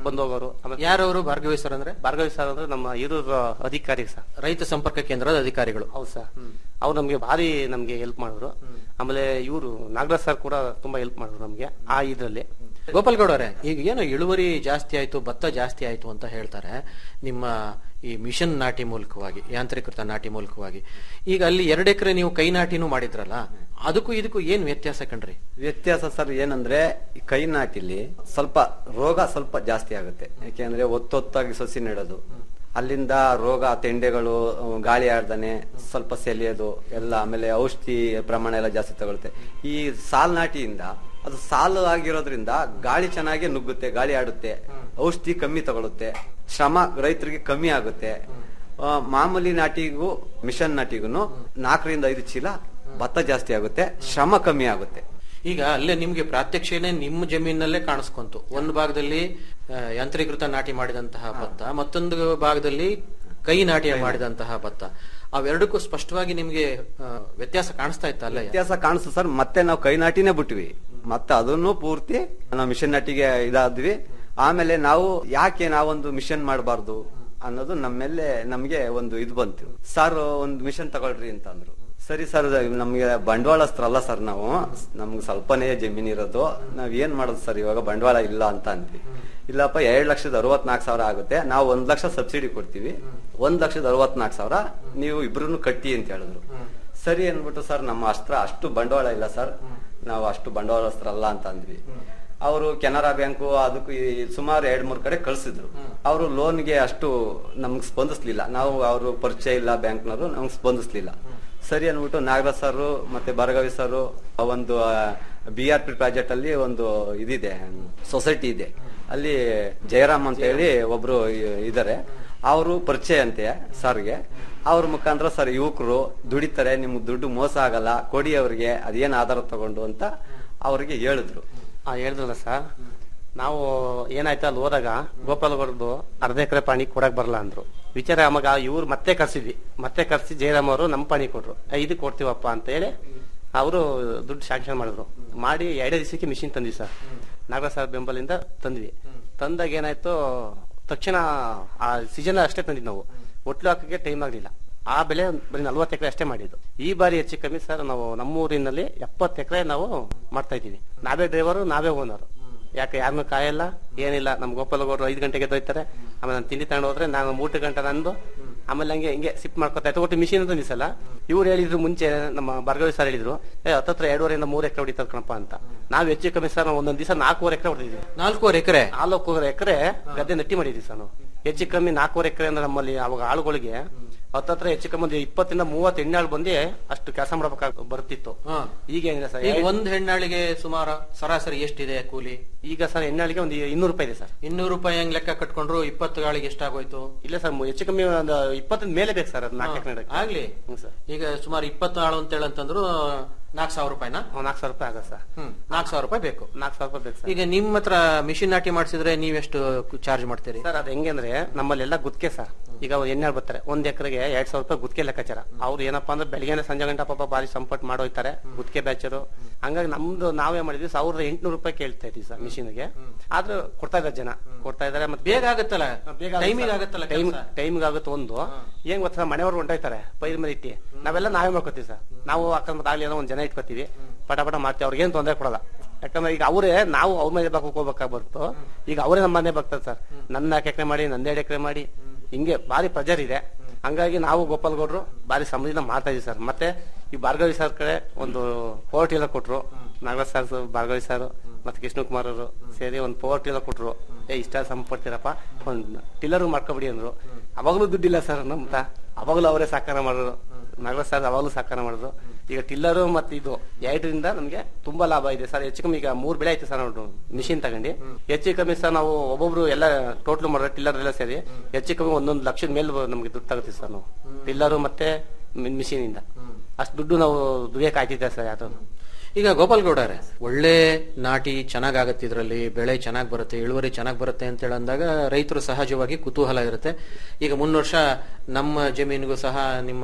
ಬಂದು ಹೋಗೋರು ಆಮೇಲೆ ಯಾರವರು ಭಾರ್ಗವಿ ಸರ್ ಅಂದ್ರೆ ಭಾರ್ಗವಿ ಸರ್ ಅಂದ್ರೆ ನಮ್ಮ ಹಿರೂರು ಅಧಿಕಾರಿ ಸರ್ ರೈತ ಸಂಪರ್ಕ ಕೇಂದ್ರದ ಅಧಿಕಾರಿಗಳು ಹೌದು ಸರ್ ಅವ್ರು ನಮ್ಗೆ ಭಾರಿ ನಮ್ಗೆ ಹೆಲ್ಪ್ ಮಾಡಿದ್ರು ಆಮೇಲೆ ಇವರು ನಾಗರಾಜ್ ಸರ್ ಕೂಡ ತುಂಬಾ ಹೆಲ್ಪ್ ಮಾಡಿದ್ರು ನಮ್ಗೆ ಆ ಇದ್ರಲ್ಲಿ ಗೋಪಾಲ್ ಗೌಡ ಅವರೇ ಈಗ ಏನು ಇಳುವರಿ ಜಾಸ್ತಿ ಆಯ್ತು ಭತ್ತ ಜಾಸ್ತಿ ಆಯ್ತು ಅಂತ ಹೇಳ್ತಾರೆ ನಿಮ್ಮ ಈ ಮಿಷನ್ ನಾಟಿ ಮೂಲಕವಾಗಿ ಯಾಂತ್ರೀಕೃತ ನಾಟಿ ಮೂಲಕವಾಗಿ ಈಗ ಅಲ್ಲಿ ಎರಡು ಎಕರೆ ನೀವು ಕೈ ನಾಟಿನೂ ಮಾಡಿದ್ರಲ್ಲ ಅದಕ್ಕೂ ಇದಕ್ಕೂ ಏನ್ ವ್ಯತ್ಯಾಸ ಕಂಡ್ರಿ ವ್ಯತ್ಯಾಸ ಸರ್ ಏನಂದ್ರೆ ಈ ಕೈ ನಾಟಿಲಿ ಸ್ವಲ್ಪ ರೋಗ ಸ್ವಲ್ಪ ಜಾಸ್ತಿ ಆಗುತ್ತೆ ಯಾಕೆಂದ್ರೆ ಒತ್ತೊತ್ತಾಗಿ ಸಸಿ ನೆಡೋದು ಅಲ್ಲಿಂದ ರೋಗ ತೆಂಡೆಗಳು ಅಹ್, ಗಾಳಿ ಆಡ್ದಾನೆ ಸ್ವಲ್ಪ ಸೆಲೆಯೋದು ಎಲ್ಲ ಆಮೇಲೆ ಔಷಧಿ ಪ್ರಮಾಣ ಎಲ್ಲ ಜಾಸ್ತಿ ತಗೊಳುತ್ತೆ ಈ ಸಾಲ್ ನಾಟಿಯಿಂದ ಅದು ಸಾಲು ಆಗಿರೋದ್ರಿಂದ ಗಾಳಿ ಚೆನ್ನಾಗಿ ನುಗ್ಗುತ್ತೆ ಗಾಳಿ ಆಡುತ್ತೆ ಔಷಧಿ ಕಮ್ಮಿ ತಗೊಳುತ್ತೆ ಶ್ರಮ ರೈತರಿಗೆ ಕಮ್ಮಿ ಆಗುತ್ತೆ ಆ, ಮಾಮೂಲಿ ನಾಟಿಗೂ ಮಿಷನ್ ನಾಟಿಗೂ ನಾಲ್ಕರಿಂದ ಐದು ಚೀಲ ಭತ್ತ ಜಾಸ್ತಿ ಆಗುತ್ತೆ ಶ್ರಮ ಕಮ್ಮಿ ಆಗುತ್ತೆ ಈಗ ಅಲ್ಲೇ ನಿಮ್ಗೆ ಪ್ರಾತ್ಯಕ್ಷಣೆ ನಿಮ್ಮ ಜಮೀನಲ್ಲೇ ಕಾಣಿಸ್ಕೊಂತು ಒಂದು ಭಾಗದಲ್ಲಿ ಆ, ಯಾಂತ್ರೀಕೃತ ನಾಟಿ ಮಾಡಿದಂತಹ ಭತ್ತ ಮತ್ತೊಂದು ಭಾಗದಲ್ಲಿ ಕೈ ನಾಟಿ ಮಾಡಿದಂತಹ ಭತ್ತ ಅವೆರಡಕ್ಕೂ ಸ್ಪಷ್ಟವಾಗಿ ನಿಮ್ಗೆ ಆ, ವ್ಯತ್ಯಾಸ ಕಾಣಿಸ್ತಾ ಇತ್ತ ಅಲ್ಲೇ ವ್ಯತ್ಯಾಸ ಕಾಣಿಸ್ತು ಸರ್ ಮತ್ತೆ ನಾವು ಕೈ ನಾಟಿನೇ ಬಿಟ್ವಿ ಮತ್ತೆ ಅದನ್ನು ಪೂರ್ತಿ ನಾವು ಮಿಷನ್ ನಾಟಿಗೆ ಇದಾದ್ವಿ ಆಮೇಲೆ ನಾವು ಯಾಕೆ ನಾವೊಂದು ಮಿಷನ್ ಮಾಡಬಾರ್ದು ಅನ್ನೋದು ನಮ್ಮೇಲೆ ನಮ್ಗೆ ಒಂದು ಇದು ಬಂತು ಸರ್ ಒಂದು ಮಿಷನ್ ತಗೊಳ್ರಿ ಅಂತ ಅಂದ್ರು ಸರಿ ಸರ್ ನಮ್ಗೆ ಬಂಡವಾಳಸ್ತ್ರ ಅಲ್ಲ ಸರ್ ನಾವು ನಮ್ಗೆ ಸ್ವಲ್ಪನೇ ಜಮೀನ್ ಇರೋದು ನಾವ್ ಏನ್ ಮಾಡೋದು ಸರ್ ಇವಾಗ ಬಂಡವಾಳ ಇಲ್ಲ ಅಂತ ಅಂದ್ವಿ ಇಲ್ಲಪ್ಪ ಎರಡ್ ಲಕ್ಷದ ಅರವತ್ನಾಲ್ಕು ಸಾವಿರ ಆಗುತ್ತೆ ನಾವು ಒಂದ್ ಲಕ್ಷ ಸಬ್ಸಿಡಿ ಕೊಡ್ತೀವಿ ಒಂದ್ ಲಕ್ಷದ ಅರವತ್ನಾಲ್ಕು ಸಾವಿರ ನೀವು ಇಬ್ರು ಕಟ್ಟಿ ಅಂತ ಹೇಳಿದ್ರು ಸರಿ ಅನ್ಬಿಟ್ಟು ಸರ್ ನಮ್ಮ ಅಸ್ತ್ರ ಅಷ್ಟು ಬಂಡವಾಳ ಇಲ್ಲ ಸರ್ ನಾವು ಅಷ್ಟು ಬಂಡವಾಳಸ್ತ್ರ ಅಲ್ಲ ಅಂತ ಅಂದ್ವಿ ಅವರು ಕೆನರಾ ಬ್ಯಾಂಕು ಅದಕ್ಕೂ ಈ ಸುಮಾರು ಎರಡ್ ಮೂರ್ ಕಡೆ ಕಳ್ಸಿದ್ರು ಅವರು ಲೋನ್ಗೆ ಅಷ್ಟು ನಮ್ಗೆ ಸ್ಪಂದಿಸ್ಲಿಲ್ಲ ನಾವು ಅವರು ಪರಿಚಯ ಇಲ್ಲ ಬ್ಯಾಂಕ್ನವರು ನಮ್ಗೆ ಸ್ಪಂದಿಸ್ಲಿಲ್ಲ ಸರಿ ಅನ್ಬಿಟ್ಟು ನಾಗರಾಜ್ ಸರ್ ಮತ್ತೆ ಭಾರ್ಗವಿ ಸರ್ ಒಂದು ಬಿ ಆರ್ ಪಿ ಪ್ರಾಜೆಕ್ಟ್ ಅಲ್ಲಿ ಒಂದು ಇದಿದೆ ಸೊಸೈಟಿ ಇದೆ ಅಲ್ಲಿ ಜಯರಾಮ್ ಅಂತ ಹೇಳಿ ಒಬ್ರು ಇದಾರೆ ಅವರು ಪರಿಚಯ ಅಂತೆ ಸರ್ಗೆ ಅವ್ರ ಮುಖಾಂತರ ಸರ್ ಯುವಕರು ದುಡಿತಾರೆ ನಿಮ್ಗೆ ದುಡ್ಡು ಮೋಸ ಆಗಲ್ಲ ಕೊಡಿ ಅವ್ರಿಗೆ ಅದೇನ್ ಆಧಾರ ತಗೊಂಡು ಅಂತ ಅವ್ರಿಗೆ ಹೇಳಿದ್ರು ಆ ಹೇಳಿದ್ರಲ್ಲ ಸರ್ ನಾವು ಏನಾಯ್ತು ಅಲ್ಲಿ ಹೋದಾಗ ಗೋಪಾಲಗೌಡದ್ದು ಅರ್ಧ ಎಕರೆ ಪಾಣಿ ಕೊಡಕ್ ಬರಲ್ಲ ಅಂದ್ರು ವಿಚಾರ ಆವಾಗ ಇವ್ರು ಮತ್ತೆ ಕರ್ಸಿದ್ವಿ ಮತ್ತೆ ಕರ್ಸಿ ಜಯರಾಮ್ ಅವರು ನಮ್ಮ ಪಾಣಿ ಕೊಟ್ರು "ಏ, ಇದು ಕೊಡ್ತೀವಪ್ಪ ಅಂತ ಹೇಳಿ ಅವರು ದುಡ್ಡು ಶಾಂಕ್ಷನ್ ಮಾಡಿದ್ರು ಮಾಡಿ ಎರಡೇ ದಿವಸಕ್ಕೆ ಮಿಷಿನ್ ತಂದ್ವಿ ಸರ್ ನಾಗರಾಜ್ ಸರ್ ಬೆಂಬಲಿಂದ ತಂದ್ವಿ ತಂದಾಗ ಏನಾಯ್ತು ತಕ್ಷಣ ಆ ಸೀಸನ್ ಅಷ್ಟೇ ತಂದಿದ್ದು ನಾವು ಒಟ್ಲು ಹಾಕಕ್ಕೆ ಟೈಮ್ ಆಗಲಿಲ್ಲ ಆ ಬೆಳೆ ಬರೀ ನಲ್ವತ್ತು ಎಕರೆ ಅಷ್ಟೇ ಮಾಡಿದ್ದು ಈ ಬಾರಿ ಹೆಚ್ಚು ಕಮ್ಮಿ ಸರ್ ನಾವು ನಮ್ಮೂರಿನಲ್ಲಿ ಎಪ್ಪತ್ತು ಎಕರೆ ನಾವು ಮಾಡ್ತಾ ಇದ್ದೀವಿ ನಾವೇ ಡ್ರೈವರು ನಾವೇ ಓನರ್ ಯಾಕೆ ಯಾರನ್ನೂ ಕಾಯಲ್ಲ ಏನಿಲ್ಲ ನಮ್ ಗೋಪಾಲಗೌಡರು ಐದು ಗಂಟೆಗೆ ದೊಯ್ತಾರೆ ಆಮೇಲೆ ನಾನು ತಿಂಡಿ ತಗೊಂಡು ಹೋದ್ರೆ ನಾನು ಮೂರು ಗಂಟೆ ನಂದು ಆಮೇಲೆ ಹಂಗೆ ಹಿಂಗೆ ಸಿಪ್ ಮಾಡ್ಕೊತಾ ಇತ್ತು ಒಟ್ಟು ಮಿಷಿನ್ ಅಂತ ಸಲ ಇವ್ರು ಹೇಳಿದ್ರು ಮುಂಚೆ ನಮ್ಮ ಭಾರ್ಗವಿ ಸರ್ ಹೇಳಿದ್ರು ಏ ಹತ್ತತ್ರ ಎರಡೂವರೆಯಿಂದ ಮೂರು ಎಕರೆ ಹೊಡಿತಾರೆ ಕಣಪ್ಪ ಅಂತ ನಾವು ಹೆಚ್ಚು ಕಮ್ಮಿ ಸರ್ ನಾವು ಒಂದೊಂದು ದಿವಸ ನಾಲ್ಕೂವರೆ ಎಕರೆ ಹೊಡೆದಿದ್ವಿ ನಾಲ್ಕೂವರೆ ಎಕರೆ ನಾಲ್ಕೂವರೆ ಎಕರೆ ಗದ್ದೆ ನಟ್ಟಿ ಮಾಡಿದ್ವಿ ಸರ್ ನಾವು ಹೆಚ್ಚು ಕಮ್ಮಿ ನಾಲ್ಕೂವರೆ ಎಕರೆ ಅಂದ್ರೆ ನಮ್ಮಲ್ಲಿ ಅವಾಗ ಆಳುಗಳಿಗೆ ಹತ್ತತ್ರ ಹೆಚ್ಚು ಕಮ್ಮಿ ಒಂದು ಇಪ್ಪತ್ತರಿಂದ ಮೂವತ್ತು ಹೆಣ್ಣಾಳು ಬಂದು ಅಷ್ಟು ಕೆಲಸ ಮಾಡ್ಬೇಕಾಗ ಬರ್ತಿತ್ತು ಹಾ. ಈಗ ಏನಿಲ್ಲ ಸರ್ ಈಗ ಒಂದ್ ಹೆಣ್ಣಾಳಿಗೆ ಸುಮಾರು ಸರಾಸರಿ ಎಷ್ಟಿದೆ ಕೂಲಿ ಈಗ ಸರ್ ಹೆಣ್ಣಾಳಿಗೆ ಒಂದು ಇನ್ನೂರು ರೂಪಾಯಿ ಇದೆ ಸರ್ ಇನ್ನೂರು ರೂಪಾಯಿ ಹೆಂಗ್ ಲೆಕ್ಕ ಕಟ್ಕೊಂಡ್ರು ಇಪ್ಪತ್ತು ಗಾಳಿಗೆ ಎಷ್ಟಾಗೋಯ್ತು ಇಲ್ಲ ಸರ್ ಹೆಚ್ಚು ಕಮ್ಮಿ ಒಂದು ಇಪ್ಪತ್ತರಿಂದ ಮೇಲೆ ಬೇಕು ಸರ್ ಅದು ನಾಲ್ಕು ಎಕರೆ ಆಗ್ಲಿ ಹ್ಞೂ ಸರ್ ಈಗ ಸುಮಾರು ಇಪ್ಪತ್ತು ಆಳು ಅಂತ ಹೇಳಂತಂದ್ರು ನಾಲ್ಕು ಸಾವಿರ ರೂಪಾಯಿನಾ ನಾಲ್ಕು ಸಾವಿರ ರೂಪಾಯಿ ಆಗತ್ತೆ ಸರ್ ಹ್ಮ್ ನಾಲ್ಕು ಸಾವಿರ ರೂಪಾಯಿ ಬೇಕು ನಾಲ್ಕು ಸಾವಿರ ರೂಪಾಯಿ ಬೇಕು ಸರ್ ಈಗ ನಿಮ್ಮ ಹತ್ರ ಮಿಷಿನ್ ನಾಟಿ ಮಾಡಿಸಿದ್ರೆ ನೀವೆಷ್ಟು ಚಾರ್ಜ್ ಮಾಡ್ತೀರಿ ಸರ್ ಅದು ಹೆಂಗೆ ಅಂದ್ರೆ ನಮ್ಮಲ್ಲೆಲ್ಲ ಗುತ್ತಿಗೆ ಸರ್ ಈಗ ಅವ್ರು ಎಣ್ಣೆ ಬರ್ತಾರೆ ಒಂದ್ ಎಕರೆಗೆ ಎರಡ್ ಸಾವಿರ ರೂಪಾಯಿ ಗುತ್ತಿಗೆ ಲೆಕ್ಕಾಚಾರ ಅವ್ರು ಏನಪ್ಪಾ ಅಂದ್ರೆ ಬೆಳಿಗ್ಗೆ ಸಂಜೆ ಗಂಟೆ ಪಾಪ ಬಾರಿ ಸಂಪರ್ಟ್ ಮಾಡೋಯ್ತಾರೆ ಗುತ್ತಿಗೆ ಬ್ಯಾಚರು ಹಂಗಾಗಿ ನಮ್ದು ನಾವೇ ಮಾಡಿದ್ವಿ ಸಾವಿರದ ಎಂಟುನೂರು ರೂಪಾಯಿ ಕೇಳ್ತಾ ಇದ್ವಿ ಸರ್ ಮಿಷಿನ್ಗೆ ಆದ್ರೂ ಕೊಡ್ತಾ ಇದ್ದಾರೆ ಜನ ಕೊಡ್ತಾ ಇದಾರೆ ಮತ್ತೆ ಬೇಗ ಆಗತ್ತಲ್ಲ ಟೈಮಿಗೆ ಆಗತ್ತಲ್ಲ ಟೈಮ್ ಕೆಲ್ಸ? ಟೈಮ್ಗೆ ಆಗುತ್ತೆ ಒಂದು ಏನ್ ಗೊತ್ತಾ ಮನೆಯವ್ರು ಹೊಂಟೋಯ್ತಾರೆ ಪೈರ್ ಮೇಲೆ ಇಟ್ಟಿ ನಾವೆಲ್ಲ ನಾವೇ ಮಾಡ್ಕೋತೀವಿ ಸರ್ ನಾವು ಅಕಸ್ಮಾತ್ ಆಗ್ಲಿ ಏನೋ ಒಂದ್ ಜನ ಇಟ್ಕೋತೀವಿ ಪಟ ಪಟ ಮಾಡ್ತೀವಿ ಅವ್ರಿಗೇನು ತೊಂದರೆ ಕೊಡಲ್ಲ ಯಾಕಂದ್ರೆ ಈಗ ಅವರೇ ನಾವು ಅವ್ರ ಮೇಲೆ ಬಾಕಕ್ಕೆ ಹೋಗ್ಬೇಕಾಗ್ಬರ್ತು ಈಗ ಅವರೇ ನಮ್ಮ ಮನೆ ಬರ್ತಾರೆ ಸರ್ ನನ್ನ ನಾಲ್ಕು ಎಕರೆ ಮಾಡಿ ನಂದೆರಡು ಎಕರೆ ಮಾಡಿ ಹಿಂಗೆ ಭಾರಿ ಪ್ರೆಜರ್ ಇದೆ ಹಂಗಾಗಿ ನಾವು ಗೋಪಾಲ್ ಗೌಡ್ರು ಭಾರಿ ಸಮಯದಿಂದ ಮಾಡ್ತಾ ಇದೀವಿ ಸರ್ ಮತ್ತೆ ಈ ಭಾರ್ಗವಿ ಸರ್ ಕಡೆ ಒಂದು ಪವರ್ ಟೀಲರ್ ಕೊಟ್ರು ನಾಗರಾಜ್ ಸರ್ ಭಾರ್ಗವಿ ಸರ್ ಮತ್ತೆ ಕೃಷ್ಣಕುಮಾರ್ ಅವರು ಸೇರಿ ಒಂದು ಪವರ್ ಟೀಲರ್ ಕೊಟ್ರು ಏ ಇಷ್ಟ ಸಂಪಡ್ತೀರಪ್ಪ ಒಂದು ಟಿಲ್ಲರ್ ಮಾಡ್ಕೊಬಿಡಿ ಅಂದ್ರು ಅವಾಗಲೂ ದುಡ್ಡಿಲ್ಲ ಸರ್ ನಮ್ತ ಅವಾಗಲೂ ಅವರೇ ಸಾಕಾರ ಮಾಡಿದ್ರು ನಾಗರಾಜ್ ಸರ್ ಅವಾಗಲೂ ಸಾಕಾರ ಮಾಡಿದ್ರು ಈಗ ಟಿಲ್ಲರು ಮತ್ತೆ ಇದು ಎರಡರಿಂದ ನಮಗೆ ತುಂಬಾ ಲಾಭ ಇದೆ ಸರ್ ಹೆಚ್ಚು ಕಮ್ಮಿ ಈಗ ಮೂರ್ ಬೆಳೆ ಆಯ್ತು ಸರ್ ನಾವು ಮಿಷಿನ್ ತಗೊಂಡು ಹೆಚ್ಚು ಕಮ್ಮಿ ಸರ್ ನಾವು ಒಬ್ಬೊಬ್ರು ಎಲ್ಲ ಟೋಟಲ್ ಮಾಡಿದ್ರೆ ಟಿಲ್ಲರ್ ಎಲ್ಲ ಸೇರಿ ಹೆಚ್ಚು ಕಮ್ಮಿ ಒಂದೊಂದು ಲಕ್ಷದ ಮೇಲೆ ನಮಗೆ ದುಡ್ಡು ತಗೋತೀವಿ ಸರ್ ನಾವು ಟಿಲ್ಲರು ಮತ್ತೆ ಮಿಷಿನ್ ಇಂದ ಅಷ್ಟು ದುಡ್ಡು ನಾವು ದುಡಿಯಕ್ಕೆ ಆಯ್ತಿದ್ದೆ ಸರ್ ಯಾವ್ದು ಈಗ ಗೋಪಾಲ್ ಗೌಡರೇ ಒಳ್ಳೆ ನಾಟಿ ಚೆನ್ನಾಗಾಗತ್ತೆ ಇದರಲ್ಲಿ ಬೆಳೆ ಚೆನ್ನಾಗಿ ಬರುತ್ತೆ ಇಳುವರಿ ಚೆನ್ನಾಗಿ ಬರುತ್ತೆ ಅಂತ ಹೇಳಂದಾಗ ರೈತರು ಸಹಜವಾಗಿ ಕುತೂಹಲ ಇರುತ್ತೆ ಈಗ ಮುನ್ನ ವರ್ಷ ನಮ್ಮ ಜಮೀನಿಗೂ ಸಹ ನಿಮ್ಮ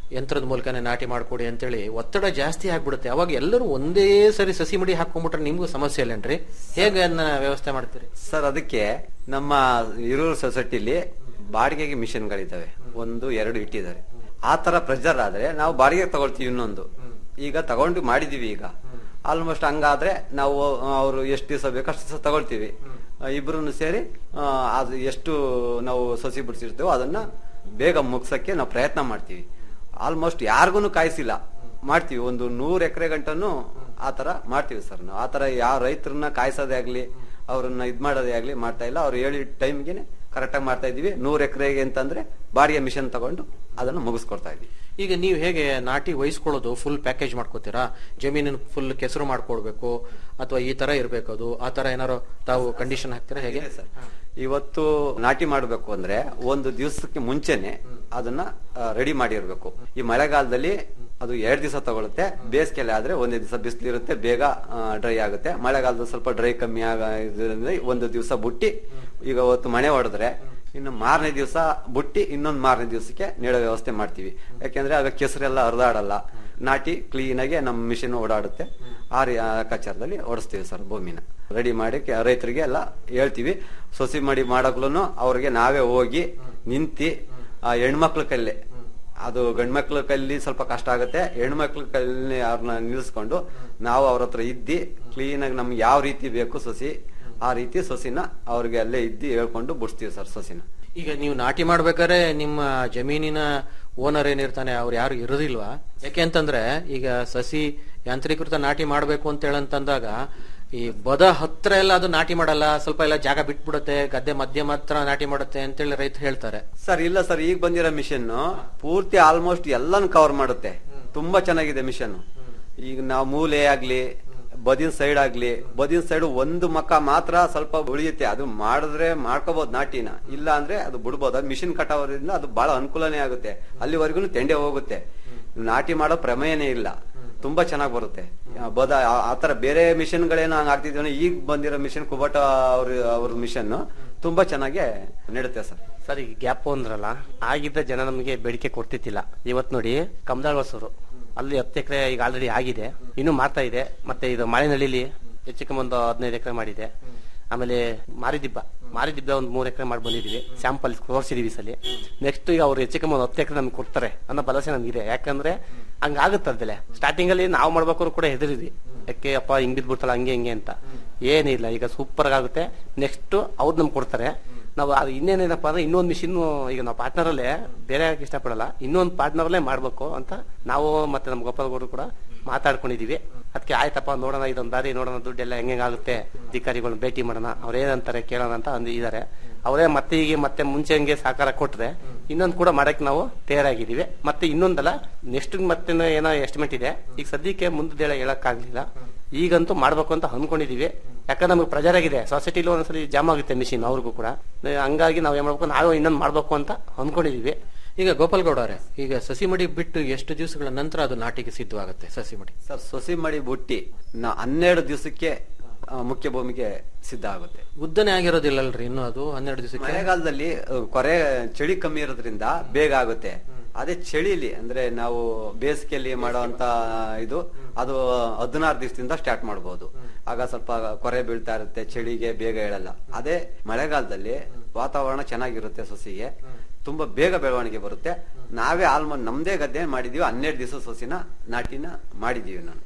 ಯಂತ್ರದ ಮೂಲಕನೇ ನಾಟಿ ಮಾಡ್ಕೊಡಿ ಅಂತೇಳಿ ಒತ್ತಡ ಜಾಸ್ತಿ ಆಗ್ಬಿಡುತ್ತೆ ಅವಾಗ ಎಲ್ಲರೂ ಒಂದೇ ಸರಿ ಸಸಿ ಮಡಿ ಹಾಕೊಂಡ್ಬಿಟ್ರೆ ನಿಮ್ಗೂ ಸಮಸ್ಯೆ ಇಲ್ಲೇನ್ರಿ ಹೇಗೆ ಅದನ್ನ ವ್ಯವಸ್ಥೆ ಮಾಡ್ತೀರಿ ಸರ್ ಅದಕ್ಕೆ ನಮ್ಮ ಹಿರೂರು ಸೊಸೈಟಿಲಿ ಬಾಡಿಗೆಗೆ ಮಿಷನ್ಗಳಿದ್ದಾವೆ ಒಂದು ಎರಡು ಇಟ್ಟಿದ್ದಾರೆ ಆ ತರ ಪ್ರೆಷರ್ ಆದ್ರೆ ನಾವು ಬಾಡಿಗೆ ತಗೊಳ್ತೀವಿ ಇನ್ನೊಂದು ಈಗ ತಗೊಂಡು ಮಾಡಿದೀವಿ ಈಗ ಆಲ್ಮೋಸ್ಟ್ ಹಂಗಾದ್ರೆ ನಾವು ಅವರು ಎಷ್ಟು ದಿವಸ ಬೇಕು ಅಷ್ಟು ದಿವಸ ತಗೊಳ್ತೀವಿ ಇಬ್ರು ಸೇರಿ ಆ, ಅದು ಎಷ್ಟು ನಾವು ಸಸಿ ಬಿಡಿಸಿರ್ತೇವೋ ಅದನ್ನ ಬೇಗ ಮುಗ್ಸಕ್ಕೆ ನಾವು ಪ್ರಯತ್ನ ಮಾಡ್ತೀವಿ ಆಲ್ಮೋಸ್ಟ್ ಯಾರಿಗೂ ಕಾಯಿಸಿಲ್ಲ ಮಾಡ್ತೀವಿ ಒಂದು ನೂರ್ ಎಕರೆ ಗಂಟನು ಆ ತರ ಮಾಡ್ತೀವಿ ಸರ್ ನಾವು ಆ ತರ ಯಾವ ರೈತರನ್ನ ಕಾಯಿಸೋದೇ ಆಗ್ಲಿ ಅವ್ರನ್ನ ಇದ್ ಮಾಡೋದೇ ಆಗ್ಲಿ ಮಾಡ್ತಾ ಇಲ್ಲ ಅವ್ರು ಹೇಳಿ ಟೈಮ್ಗೆನೆ ಕರೆಕ್ಟಾಗಿ ಮಾಡ್ತಾ ಇದೀವಿ ನೂರ್ ಎಕರೆಗೆ ಅಂತಂದ್ರೆ ಬಾಡಿಗೆ ಮಿಷನ್ ತಗೊಂಡು ಅದನ್ನು ಮುಗಿಸ್ಕೊಡ್ತಾ ಇದೀವಿ ಈಗ ನೀವು ಹೇಗೆ ನಾಟಿ ವಹಿಸ್ಕೊಳ್ಳೋದು ಫುಲ್ ಪ್ಯಾಕೇಜ್ ಮಾಡ್ಕೋತೀರಾ ಜಮೀನಿನ ಫುಲ್ ಕೆಸರು ಮಾಡ್ಕೊಳ್ಬೇಕು ಅಥವಾ ಈ ತರ ಇರ್ಬೇಕು ಅದು ಆ ತರ ಏನಾರು ತಾವು ಕಂಡೀಷನ್ ಹಾಕ್ತೀರಾ ಹೇಗೆ ಇದೆ ಸರ್ ಇವತ್ತು ನಾಟಿ ಮಾಡಬೇಕು ಅಂದ್ರೆ ಒಂದು ದಿವಸಕ್ಕೆ ಮುಂಚೆನೆ ಅದನ್ನ ರೆಡಿ ಮಾಡಿರ್ಬೇಕು ಈ ಮಳೆಗಾಲದಲ್ಲಿ ಅದು ಎರಡ್ ದಿವಸ ತಗೊಳುತ್ತೆ ಬೇಸಿಗೆಯಲ್ಲಿ ಆದ್ರೆ ಒಂದೇ ದಿವಸ ಬಿಸಿಲು ಇರುತ್ತೆ ಬೇಗ ಡ್ರೈ ಆಗುತ್ತೆ ಮಳೆಗಾಲದಲ್ಲಿ ಸ್ವಲ್ಪ ಡ್ರೈ ಕಮ್ಮಿ ಆಗ ಇದರಿಂದ ಒಂದು ದಿವಸ ಬುಟ್ಟಿ ಈಗ ಅವತ್ತು ಮಳೆ ಹೊಡೆದ್ರೆ ಇನ್ನು ಮಾರನೇ ದಿವಸ ಬುಟ್ಟಿ ಇನ್ನೊಂದು ಮಾರನೇ ದಿವಸಕ್ಕೆ ನೀಡೋ ವ್ಯವಸ್ಥೆ ಮಾಡ್ತೀವಿ ಯಾಕೆಂದ್ರೆ ಆಗ ಕೆಸರೆಲ್ಲ ಹರಿದಾಡಲ್ಲ ನಾಟಿ ಕ್ಲೀನ್ ಆಗಿ ನಮ್ಮ ಮಿಷಿನ್ ಓಡಾಡುತ್ತೆ ಆ ರೀ- ಆ ಲೆಕ್ಕಾಚಾರದಲ್ಲಿ ಓಡಿಸ್ತೀವಿ ಸರ್ ಭೂಮಿನ ರೆಡಿ ಮಾಡಿ ಕೆ- ರೈತರಿಗೆ ಎಲ್ಲ ಹೇಳ್ತೀವಿ ಸೊಸಿ ಮಾಡಿ ಮಾಡಕ್ಲೂ ಅವ್ರಿಗೆ ನಾವೇ ಹೋಗಿ ನಿಂತಿ ಆ ಹೆಣ್ಮಕ್ಳ ಕೈಲಿ ಅದು ಗಂಡ್ಮಕ್ಳ ಕೈಲಿ ಸ್ವಲ್ಪ ಕಷ್ಟ ಆಗುತ್ತೆ ಹೆಣ್ಮಕ್ಳ ಕೈಲಿ ಅವ್ರನ್ನ ನಿಲ್ಲಿಸ್ಕೊಂಡು ನಾವು ಅವ್ರ ಹತ್ರ ಇದ್ದಿ ಕ್ಲೀನ್ ಆಗಿ ನಮ್ಗೆ ಯಾವ ರೀತಿ ಬೇಕು ಸೊಸಿ ಆ ರೀತಿ ಸೊಸಿನ ಅವ್ರಿಗೆ ಅಲ್ಲೇ ಇದ್ದಿ ಹೇಳ್ಕೊಂಡು ಬಿಡಿಸ್ತೀವಿ ಸರ್ ಸೊಸಿನ ಈಗ ನೀವು ನಾಟಿ ಮಾಡ್ಬೇಕಾದ್ರೆ ನಿಮ್ಮ ಜಮೀನಿನ ಓನರ್ ಏನಿರ್ತಾನೆ ಅವ್ರು ಯಾರು ಇರೋದಿಲ್ವಾ ಯಾಕೆ ಅಂತಂದ್ರೆ ಈಗ ಸಸಿ ಯಾಂತ್ರೀಕೃತ ನಾಟಿ ಮಾಡ್ಬೇಕು ಅಂತ ಹೇಳಂತಂದಾಗ ಈ ಬದ ಹತ್ರ ಎಲ್ಲ ಅದು ನಾಟಿ ಮಾಡಲ್ಲ ಸ್ವಲ್ಪ ಎಲ್ಲ ಜಾಗ ಬಿಟ್ಬಿಡುತ್ತೆ ಗದ್ದೆ ಮಧ್ಯ ಮಾತ್ರ ನಾಟಿ ಮಾಡುತ್ತೆ ಅಂತೇಳಿ ರೈತ ಹೇಳ್ತಾರೆ ಸರ್ ಇಲ್ಲ ಸರ್ ಈಗ ಬಂದಿರೋ ಮಿಷನ್ ಪೂರ್ತಿ ಆಲ್ಮೋಸ್ಟ್ ಎಲ್ಲಾನು ಕವರ್ ಮಾಡುತ್ತೆ ತುಂಬಾ ಚೆನ್ನಾಗಿದೆ ಮಿಷನ್ ಈಗ ನಾವು ಮೂಲೆ ಆಗ್ಲಿ ಬದಿನ ಸೈಡ್ ಆಗ್ಲಿ ಬದಿನ ಸೈಡ್ ಒಂದು ಮಕ್ಕ ಮಾತ್ರ ಸ್ವಲ್ಪ ಉಳಿಯುತ್ತೆ ಅದು ಮಾಡಿದ್ರೆ ಮಾಡ್ಕೋಬಹುದು ನಾಟಿನ ಇಲ್ಲ ಅಂದ್ರೆ ಅದು ಬಿಡ್ಬೋದು ಅದು ಮಿಷಿನ್ ಕಟಾವರಿಂದ ಅದು ಬಹಳ ಅನುಕೂಲನೇ ಆಗುತ್ತೆ ಅಲ್ಲಿವರೆಗೂ ತೆಂಡೆ ಹೋಗುತ್ತೆ ನಾಟಿ ಮಾಡೋ ಪ್ರಮೇಯನೇ ಇಲ್ಲ ತುಂಬಾ ಚೆನ್ನಾಗಿ ಬರುತ್ತೆ ಆ, ಬದ ಆ- ಆ ತರ ಬೇರೆ ಮಿಷನ್ಗಳೇನೋ ಹಂಗ ಆಗ್ತಿದ್ವಿ ಈಗ ಬಂದಿರೋ ಮಿಷನ್ ಕುಬಟ ಅವ್ರ ಅವ್ರ ಮಿಷನ್ ತುಂಬಾ ಚೆನ್ನಾಗಿ ನಡುತ್ತೆ ಸರ್ ಸರ್ ಈಗ ಗ್ಯಾಪ್ ಅಂದ್ರಲ್ಲ ಆಗಿದ್ದ ಜನ ನಮಗೆ ಬೇಡಿಕೆ ಕೊಡ್ತಿತ್ತಿಲ್ಲ ಇವತ್ತು ನೋಡಿ ಕಮದಾಳ್ ಹೊಸೂರು ಅಲ್ಲಿ ಹತ್ತು ಎಕರೆ ಈಗ ಆಲ್ರೆಡಿ ಆಗಿದೆ ಇನ್ನು ಮಾಡ್ತಾ ಇದೆ ಮತ್ತೆ ಇದು ಮಳೆನಳ್ಳಿಲಿ ಹೆಚ್ಚು ಕಮ್ಮಿ ಒಂದು ಹದಿನೈದು ಎಕರೆ ಮಾಡಿದೆ ಆಮೇಲೆ ಮಾರಿದಿಬ್ಬ ಮಾರಿದಿಬ್ಬ ಒಂದು ಮೂರು ಎಕರೆ ಮಾಡಿ ಬಂದಿದೀವಿ ಸ್ಯಾಂಪಲ್ ತೋರಿಸಿದೀವಿ ಈ ಸಲ ನೆಕ್ಸ್ಟ್ ಈಗ ಅವ್ರು ಹೆಚ್ಚು ಕಮ್ಮಿ ಒಂದು ಹತ್ತು ಎಕರೆ ನಮ್ಗೆ ಕೊಡ್ತಾರೆ ಅನ್ನೋ ಭರವಸೆ ನಮ್ಗಿದೆ ಯಾಕಂದ್ರೆ ಹಂಗಾಗುತ್ತದಲೆ ಸ್ಟಾರ್ಟಿಂಗ್ ಅಲ್ಲಿ ನಾವು ಮಾಡ್ಬೇಕಾದ್ರು ಕೂಡ ಹೆದರಿದ್ವಿ ಯಾಕೆ ಅಪ್ಪ ಹಿಂಗ್ ಬಿದ್ಬಿಡ್ತಲ್ಲ ಹಂಗೆ ಹಿಂಗೆ ಅಂತ ಏನಿಲ್ಲ ಈಗ ಸೂಪರ್ ಆಗುತ್ತೆ ನೆಕ್ಸ್ಟ್ ಅವ್ರು ನಮ್ಗೆ ಕೊಡ್ತಾರೆ ನಾವು ಅದು ಇನ್ನೇನೇನಪ್ಪ ಅಂದ್ರೆ ಇನ್ನೊಂದು ಮಿಷಿನ್ ಈಗ ನಾವು ಪಾರ್ಟ್ನರ್ ಅಲ್ಲೇ ಬೇರೆ ಆಗಕ್ಕೆ ಇಷ್ಟಪಡಲ್ಲ ಇನ್ನೊಂದು ಪಾರ್ಟ್ನರ್ ಅಲ್ಲೇ ಮಾಡ್ಬೇಕು ಅಂತ ನಾವು ಮತ್ತೆ ನಮ್ಮ ಗೋಪಾಲ್ ಗೌಡ್ರು ಕೂಡ ಮಾತಾಡ್ಕೊಂಡಿದೀವಿ ಅದಕ್ಕೆ ಆಯ್ತಪ್ಪ ನೋಡೋಣ ಇದೊಂದು ದಾರಿ ನೋಡೋಣ ದುಡ್ಡೆಲ್ಲ ಹೆಂಗಾಗುತ್ತೆ ಅಧಿಕಾರಿಗಳನ್ನ ಭೇಟಿ ಮಾಡೋಣ ಅವ್ರೇನಂತಾರೆ ಕೇಳೋಣ ಅಂತ ಅಂದು ಇದಾರೆ ಅವರೇ ಮತ್ತೆ ಈಗ ಮತ್ತೆ ಮುಂಚೆ ಹಂಗೆ ಸಹಕಾರ ಕೊಟ್ರೆ ಇನ್ನೊಂದು ಕೂಡ ಮಾಡಕ್ ನಾವು ತಯಾರಾಗಿದ್ದೀವಿ ಮತ್ತೆ ಇನ್ನೊಂದಲ್ಲ ನೆಕ್ಸ್ಟ್ ಮತ್ತೆ ಏನೋ ಎಸ್ಟಿಮೇಟ್ ಇದೆ ಈಗ ಸದ್ಯಕ್ಕೆ ಮುಂದೆ ಹೇಳಕ್ ಆಗ್ಲಿಲ್ಲ ಈಗಂತೂ ಮಾಡ್ಬೇಕು ಅಂತ ಅನ್ಕೊಂಡಿದೀವಿ ಯಾಕಂದ್ರೆ ನಮಗೆ ಪ್ರೆಜರ್ ಆಗಿದೆ ಸೊಸೈಟಿಲಿ ಒಂದ್ಸಲಿ ಜಾಮ್ ಆಗುತ್ತೆ ಮಿಷಿನ್ ಅವ್ರಿಗೂ ಕೂಡ ಹಂಗಾಗಿ ನಾವ್ ಏನ್ ಮಾಡ್ಬೇಕು ನಾವೇ ಇನ್ನೊಂದು ಮಾಡ್ಬೇಕು ಅಂತ ಅನ್ಕೊಂಡಿದೀವಿ ಈಗ ಗೋಪಾಲ್ ಗೌಡ ಅವರೇ ಈಗ ಸಸಿ ಮಡಿ ಬಿಟ್ಟು ಎಷ್ಟು ದಿವಸಗಳ ನಂತರ ಅದು ನಾಟಿಗೆ ಸಿದ್ಧವಾಗುತ್ತೆ ಸಸಿ ಮಡಿ ಸರ್ ಸೊಸಿ ಮಡಿ ಬುಟ್ಟಿ ನಾ ಹನ್ನೆರಡು ದಿವಸಕ್ಕೆ ಆ, ಮುಖ್ಯ ಭೂಮಿಗೆ ಸಿದ್ಧ ಆಗುತ್ತೆ ಉದ್ದನೆ ಆಗಿರೋದಿಲ್ಲಲ್ರಿ ಇನ್ನು ಅದು ಹನ್ನೆರಡು ದಿವಸಕ್ಕೆ ಮಳೆಗಾಲದಲ್ಲಿ ಆ, ಕೊರೆ ಚಳಿ ಕಮ್ಮಿ ಇರೋದ್ರಿಂದ ಬೇಗ ಆಗುತ್ತೆ ಅದೇ ಚಳಿಲಿ ಅಂದ್ರೆ ನಾವು ಬೇಸಿಗೆಯಲ್ಲಿ ಮಾಡುವಂತ ಇದು ಅದು ಹದಿನಾರು ದಿವಸದಿಂದ ಸ್ಟಾರ್ಟ್ ಮಾಡಬಹುದು ಆಗ ಸ್ವಲ್ಪ ಕೊರೆ ಬೀಳ್ತಾ ಇರುತ್ತೆ ಚಳಿಗೆ ಬೇಗ ಹೇಳಲ್ಲ ಅದೇ ಮಳೆಗಾಲದಲ್ಲಿ ವಾತಾವರಣ ಚೆನ್ನಾಗಿರುತ್ತೆ ಸೊಸಿಗೆ ತುಂಬಾ ಬೇಗ ಬೆಳವಣಿಗೆ ಬರುತ್ತೆ ನಾವೇ ಆಲ್ಮೋಸ್ಟ್ ನಮ್ದೇ ಗದ್ದೆ ಮಾಡಿದೀವಿ ಹನ್ನೆರಡು ದಿವಸ ಸೊಸಿನ ನಾಟಿನ ಮಾಡಿದೀವಿ ನಾನು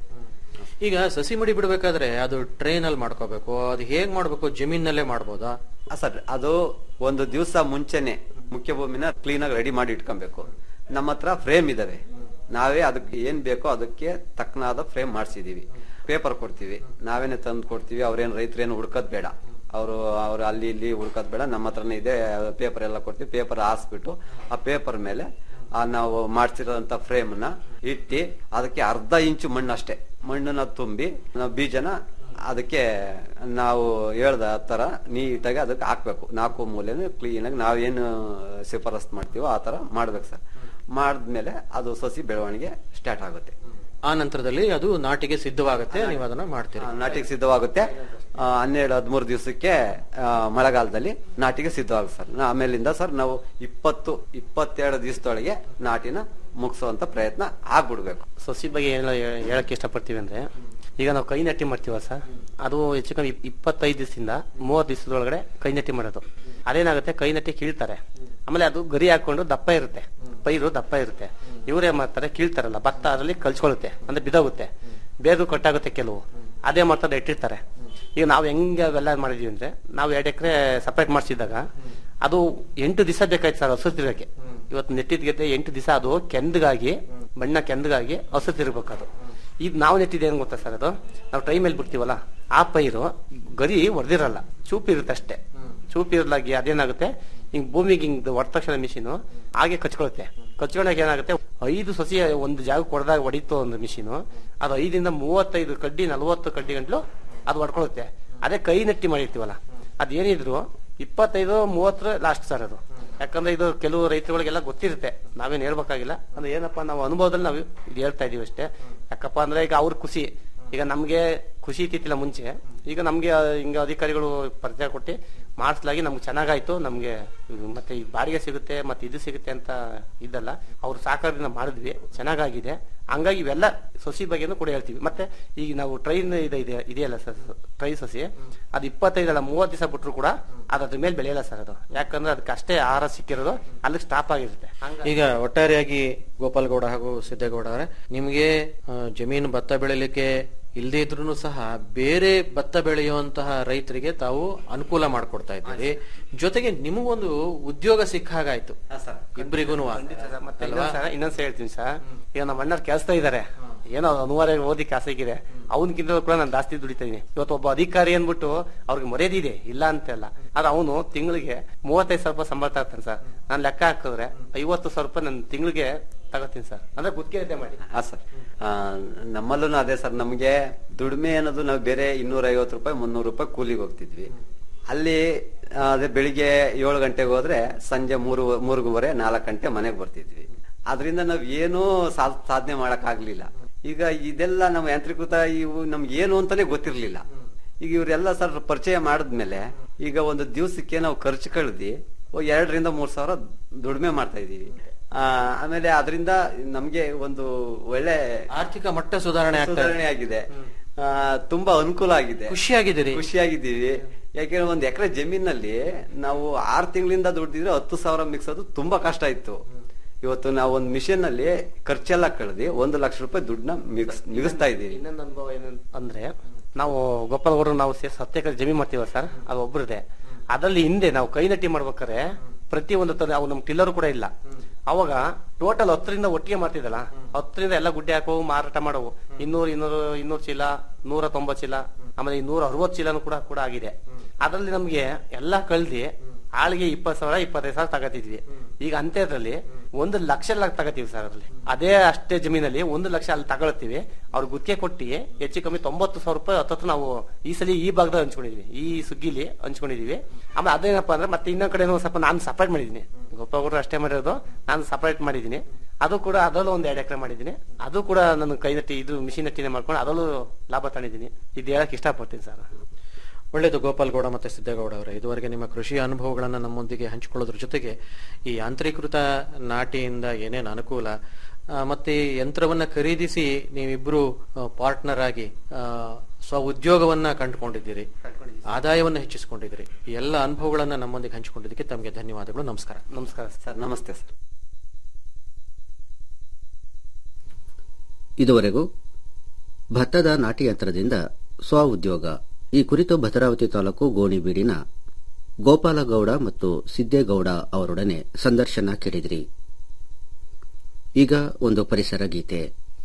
ಈಗ ಸಸಿ ಮಡಿ ಬಿಡಬೇಕಾದ್ರೆ ಅದು ಟ್ರೈನ್ ಅಲ್ಲಿ ಮಾಡ್ಕೋಬೇಕು ಅದು ಹೇಗ್ ಮಾಡ್ಬೇಕು ಜಮೀನಲ್ಲೇ ಮಾಡ್ಬೋದಾ ಆ, ಸರ್ ಅದು ಒಂದು ದಿವಸ ಮುಂಚೆನೆ ಮುಖ್ಯ ಭೂಮಿನ ಕ್ಲೀನ್ ಆಗಿ ರೆಡಿ ಮಾಡಿ ಇಟ್ಕೊಬೇಕು ನಮ್ಮ ಹತ್ರ ಫ್ರೇಮ್ ಇದಾವೆ ನಾವೇ ಅದಕ್ಕೆ ಏನ್ ಬೇಕೋ ಅದಕ್ಕೆ ತಕ್ಕನಾದ ಫ್ರೇಮ್ ಮಾಡಿಸಿದೀವಿ ಪೇಪರ್ ಕೊಡ್ತೀವಿ ನಾವೇನೆ ತಂದು ಕೊಡ್ತೀವಿ ಅವ್ರೇನ್ ರೈತರೇನು ಹುಡ್ಕೋದ್ ಬೇಡ ಅವರು ಅವ್ರು ಅಲ್ಲಿ ಇಲ್ಲಿ ಹುಡ್ಕೋದ್ ಬೇಡ ನಮ್ಮ ಹತ್ರನೇ ಇದೆ ಪೇಪರ್ ಎಲ್ಲ ಕೊಡ್ತೀವಿ ಪೇಪರ್ ಹಾಸ್ಬಿಟ್ಟು ಆ ಪೇಪರ್ ಮೇಲೆ ಆ ನಾವು ಮಾಡ್ಸಿರೋಂತ ಫ್ರೇಮ್ ನ ಇಟ್ಟು ಅದಕ್ಕೆ ಅರ್ಧ ಇಂಚು ಮಣ್ಣು ಅಷ್ಟೇ ಮಣ್ಣನ್ನ ತುಂಬಿ ನಾವು ಬೀಜನ ಅದಕ್ಕೆ ನಾವು ಹೇಳ್ದ ತರ ನೀಟಾಗಿ ಅದಕ್ಕೆ ಹಾಕ್ಬೇಕು ನಾಲ್ಕು ಮೂಲೆನೂ ಕ್ಲೀನ್ ಆಗಿ ನಾವೇನು ಶಿಫಾರಸ್ ಮಾಡ್ತೀವೋ ಆ ತರ ಮಾಡ್ಬೇಕು ಸರ್ ಮಾಡಿದ್ಮೇಲೆ ಅದು ಸಸಿ ಬೆಳವಣಿಗೆ ಸ್ಟಾರ್ಟ್ ಆಗುತ್ತೆ ಆ ನಂತರದಲ್ಲಿ ಅದು ನಾಟಿಗೆ ಸಿದ್ಧವಾಗುತ್ತೆ ನೀವು ಅದನ್ನ ಮಾಡ್ತೀರಿ ಆ, ನಾಟಿಗೆ ಸಿದ್ಧವಾಗುತ್ತೆ ಆ, ಹನ್ನೆರಡು ಹದಿಮೂರು ದಿವಸಕ್ಕೆ ಆ, ಮಳೆಗಾಲದಲ್ಲಿ ನಾಟಿಗೆ ಸಿದ್ಧವಾಗುತ್ತೆ ಸರ್ ನಾ- ಆಮೇಲಿಂದ ಸರ್ ನಾವು ಇಪ್ಪತ್ತು ಇಪ್ಪತ್ತೆರಡು ದಿವಸದೊಳಗೆ ನಾಟಿನ ಮುಗಿಸುವಂತ ಪ್ರಯತ್ನ ಆಗ್ಬಿಡ್ಬೇಕು ಸಸಿ ಬಗ್ಗೆ ಏನು ಹೇಳಕ್ ಇಷ್ಟಪಡ್ತೀವಿ ಅಂದ್ರೆ ಈಗ ನಾವು ಕೈ ನಟ್ಟಿ ಮಾಡ್ತೀವ ಸರ್ ಅದು ಹೆಚ್ಚು ಕಮ್ಮಿ ಇಪ್- ಇಪ್ಪತ್ತೈದು ದಿವಸದಿಂದ ಮೂವತ್ತು ದಿವಸದೊಳಗಡೆ ಕೈ ನಟ್ಟಿ ಮಾಡೋದು ಅದೇನಾಗುತ್ತೆ ಕೈ ನಟ್ಟಿ ಕೀಳ್ತಾರೆ ಆಮೇಲೆ ಅದು ಗರಿ ಹಾಕೊಂಡು ದಪ್ಪ ಇರುತ್ತೆ ಪೈರು ದಪ್ಪ ಇರುತ್ತೆ ಇವ್ರೇನ್ ಮಾಡ್ತಾರೆ ಕೀಳ್ತಾರಲ್ಲ ಭತ್ತ ಅದರಲ್ಲಿ ಕಲ್ಸ್ಕೊಳ್ಳುತ್ತೆ ಅಂದ್ರೆ ಬಿದೋಗುತ್ತೆ ಬೇರು ಕಟ್ಟಾಗುತ್ತೆ ಕೆಲವು ಅದೇ ಮಾಡ್ತಾರೆ ಇಟ್ಟಿರ್ತಾರೆ ಈಗ ನಾವು ಹೆಂಗೆ ಅವೆಲ್ಲ ಮಾಡಿದೀವಿ ಅಂದ್ರೆ ನಾವು ಎರಡು ಎಕರೆ ಸಪ್ರೇಟ್ ಮಾಡಿಸಿದಾಗ ಅದು ಎಂಟು ದಿವಸ ಬೇಕಾಯ್ತು ಸರ್ ಹಸು ತಿರ್ಗಕ್ಕೆ ಇವತ್ತು ನೆಟ್ಟಿದ್ ಗೆದ್ದೆ ಎಂಟು ದಿವಸ ಅದು ಕೆಂದಗಾಗಿ ಬಣ್ಣ ಕೆಂದಗಾಗಿ ಹಸು ತಿರ್ಬೇಕು ಅದು ಈಗ ನಾವು ನೆಟ್ಟಿದ್ದು ಏನ್ ಗೊತ್ತಾ ಸರ್ ಅದು ನಾವು ಟ್ರೈ ಮೇಲೆ ಬಿಡ್ತೀವಲ್ಲ ಆ ಪೈರು ಗರಿ ಹೊಡೆದಿರಲ್ಲ ಚೂಪಿರುತ್ತೆ ಅಷ್ಟೇ ಚೂಪಿರಲಾಗಿ ಅದೇನಾಗುತ್ತೆ ಹಿಂಗ್ ಭೂಮಿಗೆ ಹಿಂಗ್ ಹೊಡೆದ ತಕ್ಷಣ ಮಿಷಿನು ಹಾಗೆ ಕಚ್ಕೊಳುತ್ತೆ ಕಚ್ಕೊಂಡಾಗ ಏನಾಗುತ್ತೆ ಐದು ಸಸಿ ಒಂದು ಜಾಗಕ್ಕೆ ಹೊಡೆದಾಗ ಹೊಡಿತು ಒಂದು ಮಿಷಿನು ಅದು ಐದಿಂದ ಮೂವತ್ತೈದು ಕಡ್ಡಿ ನಲವತ್ತು ಕಡ್ಡಿ ಗಂಟ್ಲು ಅದು ಹೊಡ್ಕೊಳುತ್ತೆ ಅದೇ ಕೈ ನೆಟ್ಟಿ ಮಾಡಿರ್ತೀವಲ್ಲ ಅದೇನಿದ್ರು ಇಪ್ಪತ್ತೈದು ಮೂವತ್ತರ ಲಾಸ್ಟ್ ಸರ್ ಅದು ಯಾಕಂದ್ರೆ ಇದು ಕೆಲವು ರೈತರುಗಳಿಗೆಲ್ಲ ಗೊತ್ತಿರುತ್ತೆ ನಾವೇನ್ ಹೇಳ್ಬೇಕಾಗಿಲ್ಲ ಅಂದ್ರೆ ಏನಪ್ಪಾ ನಾವು ಅನುಭವದಲ್ಲಿ ನಾವು ಇದು ಹೇಳ್ತಾ ಇದೀವಿ ಅಷ್ಟೇ ಯಾಕಪ್ಪ ಅಂದ್ರೆ ಈಗ ಅವ್ರ ಖುಷಿ ಈಗ ನಮ್ಗೆ ಖುಷಿ ಇತ್ತಿಲ್ಲ ಮುಂಚೆ ಈಗ ನಮ್ಗೆ ಹಿಂಗ ಅಧಿಕಾರಿಗಳು ಪರಿಚಯ ಕೊಟ್ಟು ಮಾಡಿಸ್ಲಾಗಿ ನಮ್ಗೆ ಚೆನ್ನಾಗಾಯ್ತು ನಮ್ಗೆ ಮತ್ತೆ ಈ ಬಾಡಿಗೆ ಸಿಗುತ್ತೆ ಮತ್ತೆ ಇದು ಸಿಗುತ್ತೆ ಅಂತ ಇದ್ದಲ್ಲ ಅವ್ರು ಸಾಕಾರದಿಂದ ಮಾಡಿದ್ವಿ ಚೆನ್ನಾಗಾಗಿದೆ ಹಂಗಾಗಿ ಇವೆಲ್ಲ ಸಸಿ ಬಗ್ಗೆನೂ ಕೂಡ ಹೇಳ್ತೀವಿ ಮತ್ತೆ ಈಗ ನಾವು ಟ್ರೈನ್ ಇದೆ ಇದೆ ಇದೆಯಲ್ಲ ಸರ್ ಟ್ರೈ ಸಸಿ ಅದು ಇಪ್ಪತ್ತೈದಲ್ಲ ಮೂವತ್ತು ದಿವಸ ಬಿಟ್ರು ಕೂಡ ಅದು ಅದ್ರ ಮೇಲೆ ಬೆಳೆಯಲ್ಲ ಸರ್ ಅದು ಯಾಕಂದ್ರೆ ಅದಕ್ಕೆ ಅಷ್ಟೇ ಆಹಾರ ಸಿಕ್ಕಿರೋದು ಅಲ್ಲಿಗೆ ಸ್ಟಾಪ್ ಆಗಿರುತ್ತೆ ಹಂಗಾಗಿ ಈಗ ಒಟ್ಟಾರೆಯಾಗಿ ಗೋಪಾಲ್ಗೌಡ ಹಾಗೂ ಸಿದ್ದೇಗೌಡ ಅವರೇ ನಿಮಗೆ ಆ, ಜಮೀನು ಭತ್ತ ಬೆಳಿಲಿಕ್ಕೆ ಇಲ್ಲದೇ ಇದ್ರೂ ಸಹ ಬೇರೆ ಭತ್ತ ಬೆಳೆಯುವಂತಹ ರೈತರಿಗೆ ತಾವು ಅನುಕೂಲ ಮಾಡ್ಕೊಡ್ತಾ ಇದ್ದೀರಿ ಜೊತೆಗೆ ನಿಮಗೊಂದು ಉದ್ಯೋಗ ಸಿಕ್ಕ ಹಾಗಾಯ್ತು ಇಬ್ಬರಿಗೂ ಮತ್ತೆ ಇನ್ನೊಂದ್ ಸಲ ಇನ್ನೊಂದ್ಸ ಹೇಳ್ತೀನಿ ಸರ್ ಈಗ ನಮ್ಮ ಅಣ್ಣರ್ ಕೆಲಸ ಇದಾರೆ ಏನೋ ಅನಿವಾರ್ಯ ಓದಿ ಕಾಸಿಗಿದೆ ಅವನಕ್ಕಿಂತ ಕೂಡ ನಾನು ಜಾಸ್ತಿ ದುಡಿತಾ ಇದೀನಿ ಇವತ್ತು ಒಬ್ಬ ಅಧಿಕಾರಿ ಅಂದ್ಬಿಟ್ಟು ಅವ್ರಿಗೆ ಮರ್ಯಾದಿದೆ ಇಲ್ಲ ಅಂತೆಲ್ಲ ಆದ್ರೆ ಅವನು ತಿಂಗಳಿಗೆ ಮೂವತ್ತೈದು ಸಾವಿರ ರೂಪಾಯಿ ಸಂಬಳ ತರ್ತಾನೆ ಸರ್ ನಾನು ಲೆಕ್ಕ ಹಾಕಿದ್ರೆ ಐವತ್ತು ಸಾವಿರ ರೂಪಾಯಿ ನನ್ನ ತಿಂಗಳಿಗೆ ತಗೋತೀನಿ ಸರ್ ಅಂದ್ರೆ ಗುತ್ತಿಗೆ ಮಾಡಿ ಹಾ ಸರ್ ನಮ್ಮಲ್ಲೂ ಅದೇ ಸರ್ ನಮಗೆ ದುಡಿಮೆ ಅನ್ನೋದು ನಾವು ಬೇರೆ ಇನ್ನೂರ ಐವತ್ತು ರೂಪಾಯಿ ಮುನ್ನೂರು ರೂಪಾಯಿ ಕೂಲಿಗೆ ಹೋಗ್ತಿದ್ವಿ ಅಲ್ಲಿ ಆ, ಅದೇ ಬೆಳಿಗ್ಗೆ ಏಳು ಗಂಟೆಗೆ ಹೋದ್ರೆ ಸಂಜೆ ಮೂರು ಮೂರುವರೆ ನಾಲ್ಕು ಗಂಟೆ ಮನೆಗೆ ಬರ್ತಿದ್ವಿ ಅದರಿಂದ ನಾವ್ ಏನೂ ಸಾ- ಸಾಧನೆ ಮಾಡಕ್ ಆಗ್ಲಿಲ್ಲ ಈಗ ಇದೆಲ್ಲ ನಮ್ಮ ಯಾಂತ್ರಿಕೃತ ಇವು ನಮ್ಗೆ ಏನು ಅಂತಾನೆ ಗೊತ್ತಿರ್ಲಿಲ್ಲ ಈಗ ಇವರೆಲ್ಲ ಸರ್ ಪರಿಚಯ ಮಾಡಿದ್ಮೇಲೆ ಈಗ ಒಂದು ದಿವಸಕ್ಕೆ ನಾವು ಖರ್ಚು ಕಳ್ದಿ ಎರಡರಿಂದ ಮೂರ್ ಸಾವಿರ ದುಡಿಮೆ ಮಾಡ್ತಾ ಇದೀವಿ ಆ, ಆಮೇಲೆ ಅದರಿಂದ ನಮ್ಗೆ ಒಂದು ಒಳ್ಳೆ ಆರ್ಥಿಕ ಮಟ್ಟ ಸುಧಾರಣೆ ಆಗ್ತಾ ಇದೆ. ಸುಧಾರಣೆ ಆಗಿದೆ ಆ, ತುಂಬಾ ಅನುಕೂಲ ಆಗಿದೆ ಖುಷಿಯಾಗಿದ್ದೀರಿ ಖುಷಿಯಾಗಿದ್ದೀವಿ ಯಾಕೆಂದ್ರೆ ಒಂದ್ ಎಕರೆ ಜಮೀನಲ್ಲಿ ನಾವು ಆರ್ ತಿಂಗಳಿಂದ ದುಡ್ದಿದ್ರೆ ಹತ್ತು ಸಾವಿರ ಮಿಕ್ಸೋದು ತುಂಬಾ ಕಷ್ಟ ಇತ್ತು ಇವತ್ತು ನಾವು ಒಂದು ಮಿಷನ್ ನಲ್ಲಿ ಖರ್ಚೆಲ್ಲ ಕಳೆದಿ ಒಂದು ಲಕ್ಷ ರೂಪಾಯಿ ದುಡ್ಡನ್ನ ಮಿಕ್ಸ್ ಮಿಗಿಸ್ತಾ ಇದೀವಿ ಇನ್ನೊಂದು ಅನುಭವ ಏನು ಅಂದ್ರೆ ನಾವು ಗೋಪಾಲ್ ಗೌಡ್ರು ನಾವು ಸೇರಿ ಹತ್ತು ಎಕರೆ ಜಮೀನ್ ಮಾಡ್ತೀವ ಸರ್ ಅದು ಒಬ್ರದೆ ಅದ್ರಲ್ಲಿ ಹಿಂದೆ ನಾವು ಕೈ ನಟ್ಟಿ ಮಾಡ್ಬೇಕಾರೆ ಪ್ರತಿ ಒಂದು ತರ ಅವು ನಮ್ ಟಿಲ್ಲರ್ ಕೂಡ ಇಲ್ಲ ಅವಾಗ ಟೋಟಲ್ ಹತ್ತರಿಂದ ಒಟ್ಟಿಗೆ ಮಾಡ್ತಿದ್ದಲ್ಲ ಹತ್ತರಿಂದ ಎಲ್ಲ ಗುಡ್ಡೆ ಹಾಕೋವು ಮಾರಾಟ ಮಾಡೋವು ಇನ್ನೂರು ಇನ್ನೂರು ಇನ್ನೂರು ಚೀಲ ನೂರ ತೊಂಬತ್ತು ಚೀಲ ಆಮೇಲೆ ಇನ್ನೂರ ಅರವತ್ತು ಚೀಲನೂ ಕೂಡ ಕೂಡ ಆಗಿದೆ ಅದರಲ್ಲಿ ನಮ್ಗೆ ಎಲ್ಲ ಕಳ್ದಿ ಆಳಿಗೆ ಇಪ್ಪತ್ತು ಸಾವಿರ ಇಪ್ಪತ್ತೈದು ಸಾವಿರ ತಗತಿದ್ವಿ ಈಗ ಅಂತ್ಯದಲ್ಲಿ ಒಂದು ಲಕ್ಷ ಲಾಕ್ ತಗತೀವಿ ಸರ್ ಅದ್ರಲ್ಲಿ ಅದೇ ಅಷ್ಟೇ ಜಮೀನಲ್ಲಿ ಒಂದು ಲಕ್ಷ ಅಲ್ಲಿ ತಗೊಳ್ತೀವಿ ಅವ್ರ ಗುತ್ತಿಗೆ ಕೊಟ್ಟಿ ಹೆಚ್ಚು ಕಮ್ಮಿ ತೊಂಬತ್ತು ಸಾವಿರ ರೂಪಾಯಿ ಹತ್ತತ್ತು ನಾವು ಈ ಸಲ ಈ ಭಾಗದಲ್ಲಿ ಹಂಚ್ಕೊಂಡಿದ್ವಿ ಈ ಸುಗ್ಗಿಲಿ ಹಂಚ್ಕೊಂಡಿದೀವಿ ಆಮೇಲೆ ಅದೇನಪ್ಪ ಅಂದ್ರೆ ಮತ್ತೆ ಇನ್ನೊಂದ್ ಕಡೆ ಸ್ವಲ್ಪ ನಾನು ಸಪರೇಟ್ ಮಾಡಿದೀನಿ ಗೋಪಾಗೌಡರು ಅಷ್ಟೇ ಮಾಡಿರೋದು ನಾನು ಸಪರೇಟ್ ಮಾಡಿದೀನಿ ಅದು ಕೂಡ ಅದರಲ್ಲೂ ಒಂದ್ ಎರಡು ಎಕರೆ ಮಾಡಿದೀನಿ ಅದು ಕೂಡ ನನ್ನ ಕೈ ನಟ್ಟಿ ಇದು ಮಿಷಿನ್ ನಟ್ಟಿನೇ ಮಾಡ್ಕೊಂಡು ಅದರಲ್ಲೂ ಲಾಭ ತಂದಿದ್ದೀನಿ ಇದು ಹೇಳಕ್ ಇಷ್ಟಪಡ್ತೀನಿ ಸರ್ ಒಳ್ಳೆಯದು ಗೋಪಾಲ್ಗೌಡ ಮತ್ತೆ ಸಿದ್ದೇಗೌಡ ಅವರೇ ಇದುವರೆಗೆ ನಿಮ್ಮ ಕೃಷಿ ಅನುಭವಗಳನ್ನು ನಮ್ಮೊಂದಿಗೆ ಹಂಚಿಕೊಳ್ಳೋದ್ರ ಜೊತೆಗೆ ಈ ಯಾಂತ್ರೀಕೃತ ನಾಟಿಯಿಂದ ಏನೇನು ಅನುಕೂಲ ಆ, ಮತ್ತೆ ಈ ಯಂತ್ರವನ್ನ ಖರೀದಿಸಿ ನೀವಿಬ್ರು ಪಾರ್ಟ್ನರ್ ಆಗಿ ಆ, ಸ್ವ ಉದ್ಯೋಗವನ್ನ ಕಂಡುಕೊಂಡಿದ್ದೀರಿ ಆದಾಯವನ್ನ ಹೆಚ್ಚಿಸಿಕೊಂಡಿದ್ದೀರಿ ಈ ಎಲ್ಲ ಅನುಭವಗಳನ್ನ ನಮ್ಮೊಂದಿಗೆ ಹಂಚಿಕೊಂಡಿದ್ದಕ್ಕೆ ತಮಗೆ ಧನ್ಯವಾದಗಳು ನಮಸ್ಕಾರ ನಮಸ್ಕಾರ ಸರ್ ನಮಸ್ತೆ ಸರ್ ಇದುವರೆಗೂ ಭತ್ತದ ನಾಟಿ ಯಂತ್ರದಿಂದ ಸ್ವ ಉದ್ಯೋಗ ಈ ಕುರಿತು ಭದ್ರಾವತಿ ತಾಲೂಕು ಗೋಣಿಬೀಡಿನ ಗೋಪಾಲಗೌಡ ಮತ್ತು ಸಿದ್ದೇಗೌಡ ಅವರೊಡನೆ ಸಂದರ್ಶನ ಕೇಳಿದಿರಿ ಈಗ ಒಂದು ಪರಿಸರ ಗೀತೆ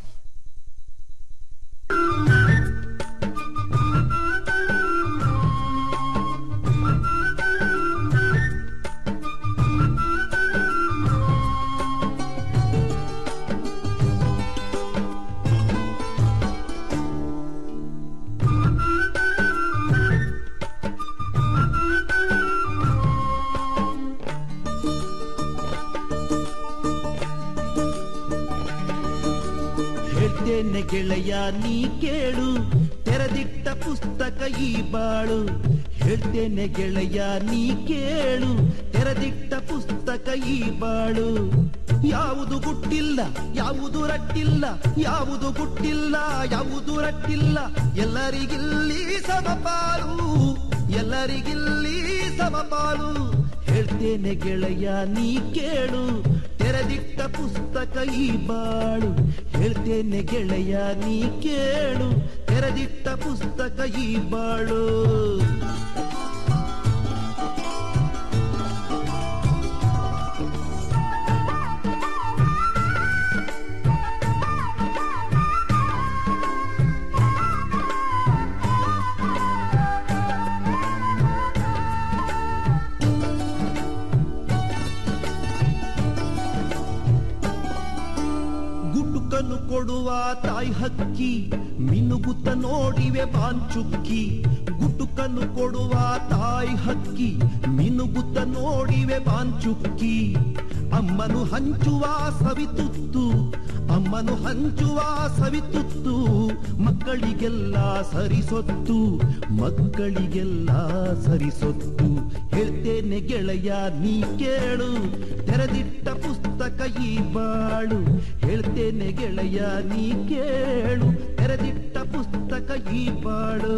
ಹೇಳ್ತೇನೆ ಗೆಳೆಯ ನೀ ಕೇಳು ತೆರೆದಿಟ್ಟ ಪುಸ್ತಕ ಈ ಬಾಳು ಹೇಳ್ತೇನೆ ಗೆಳೆಯ ನೀ ಕೇಳು ತೆರೆದಿಟ್ಟ ಪುಸ್ತಕ ಈ ಬಾಳು ಯಾವುದು ಗುಟ್ಟಿಲ್ಲ ಯಾವುದು ರಟ್ಟಿಲ್ಲ ಯಾವುದು ಗುಟ್ಟಿಲ್ಲ ಯಾವುದು ರಟ್ಟಿಲ್ಲ ಎಲ್ಲರಿಗಿಲ್ಲಿ ಸಮಪಾಲು ಎಲ್ಲರಿಗಿಲ್ಲಿ ಸಮಪಾಲು ಹೇಳ್ತೇನೆ ಗೆಳೆಯ ನೀ ಕೇಳು ತೆರೆದಿಟ್ಟ ಪುಸ್ತಕ ಈ ಬಾಳು ಹೇಳ್ತೇನೆ ಗೆಳೆಯ ನೀ ಕೇಳು ತೆರೆದಿಟ್ಟ ಪುಸ್ತಕ ಈ ಬಾಳು ಗುಟುಕನು ಕೊಡುವ ತಾಯಿ ಹಕ್ಕಿ ಮಿನುಗುತ್ತ ನೋಡಿವೆ ಬಾಂಚುಕ್ಕಿ ಗುಟುಕನು ಕೊಡುವ ತಾಯಿ ಹಕ್ಕಿ ಮಿನುಗುತ್ತ ನೋಡಿವೆ ಬಾಂಚುಕ್ಕಿ ಅಮ್ಮನು ಹಂಚುವ ಸವಿತುತ್ತು ಅಮ್ಮನು ಹಂಚುವ ಸವಿತುತ್ತು ಮಕ್ಕಳಿಗೆಲ್ಲ ಸರಿಸೊತ್ತು ಮಕ್ಕಳಿಗೆಲ್ಲ ಸರಿಸೊತ್ತು ಹೇಳ್ತೇನೆ ಗೆಳೆಯ ನೀ ಕೇಳು ತೆರೆದಿಟ್ಟ ಪುಸ್ತಕ ಈ ಬಾಳು ಹೇಳ್ತೇನೆ ಗೆಳೆಯ ನೀ ಕೇಳು ತೆರೆದಿಟ್ಟ ಪುಸ್ತಕ ಈ ಬಾಳು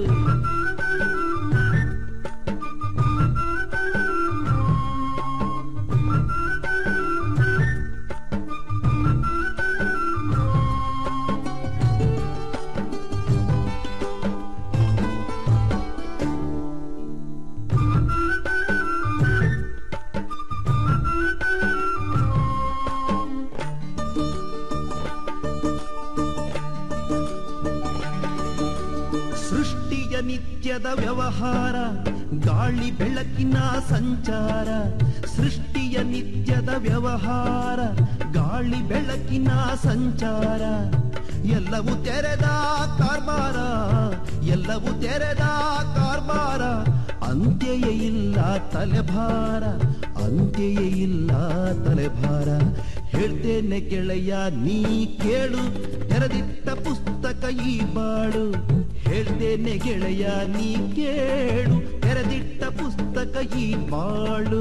ಸೃಷ್ಟಿಯ ನಿತ್ಯದ ವ್ಯವಹಾರ ಗಾಳಿ ಬೆಳಕಿನ ಸಂಚಾರ ಸೃಷ್ಟಿಯ ನಿತ್ಯದ ವ್ಯವಹಾರ ಗಾಳಿ ಬೆಳಕಿನ ಸಂಚಾರ ಎಲ್ಲವೂ ತೆರೆದ ಕಾರ್ಬಾರ ಎಲ್ಲವೂ ತೆರೆದ ಕಾರ್ಬಾರ ಅಂತ್ಯಯೇ ಇಲ್ಲ ತಲೆಭಾರ ಅಂತ್ಯಯೇ ಇಲ್ಲ ತಲೆಭಾರ ಹೇಳ್ತೇನೆ ಗೆಳೆಯ ನೀ ಕೇಳು ತೆರೆದಿಟ್ಟ ಪುಸ್ತಕ ಈ ಬಾಳು ಹೇಳ್ತೇನೆ ಗೆಳೆಯ ನೀ ಕೇಳು ತೆರೆದಿಟ್ಟ ಪುಸ್ತಕ ಈ ಬಾಳು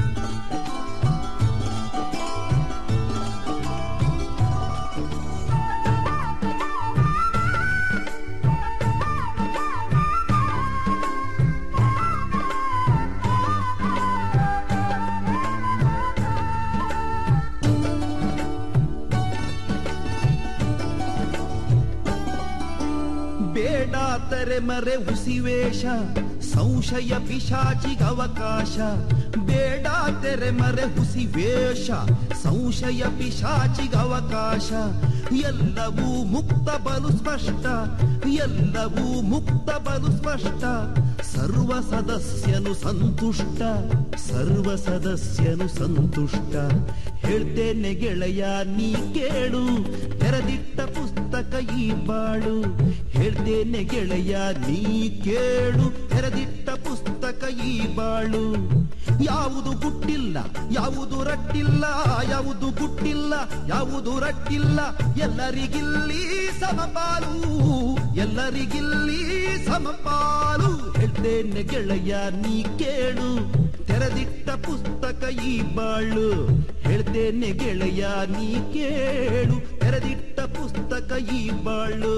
ಬೇಡ ತೆರೆಮರೆ ಉಸಿವೇಶ ಸಂಶಯ ಪಿಶಾಚಿಗವಕಾಶ ಬೇಡ ತೆರೆಮರೆ ಹುಸಿವೇಶ ಸಂಶಯ ಪಿಶಾಚಿಗವಕಾಶ ಎಲ್ಲವೂ ಮುಕ್ತ ಬಲು ಸ್ಪಷ್ಟ ಎಲ್ಲವೂ ಮುಕ್ತ ಬಲು ಸ್ಪಷ್ಟ ಸರ್ವ ಸದಸ್ಯನು ಸಂತುಷ್ಟ ಸರ್ವ ಸದಸ್ಯನು ಸಂತುಷ್ಟ ಹೇಳ್ತೇನೆ ಗೆಳೆಯ ನೀ ಕೇಳು ತೆರೆದಿಟ್ಟ ಪುಸ್ತಕ ಈ ಬಾಳು ಹೇಳ್ತೇನೆ ಗೆಳೆಯ ನೀ ಕೇಳು ತೆರೆದಿಟ್ಟ ಪುಸ್ತಕ ಈ ಬಾಳು ಯಾವುದು ಗುಟ್ಟಿಲ್ಲ ಯಾವುದು ರಟ್ಟಿಲ್ಲ ಯಾವುದು ಗುಟ್ಟಿಲ್ಲ ಯಾವುದು ರಟ್ಟಿಲ್ಲ ಎಲ್ಲರಿಗಿಲ್ಲಿ ಸಮಪಾಲು ಎಲ್ಲರಿಗಿಲ್ಲಿ ಸಮಪಾಲು ಹೇಳ್ತೇನೆ ಗೆಳೆಯ ನೀ ಕೇಳು ತೆರೆದಿಟ್ಟ ಪುಸ್ತಕ ಈ ಬಾಳು ಹೇಳ್ತೇನೆ ಗೆಳೆಯ ನೀ ಕೇಳು ತೆರೆದಿಟ್ಟ ಪುಸ್ತಕ ಈ ಬಾಳು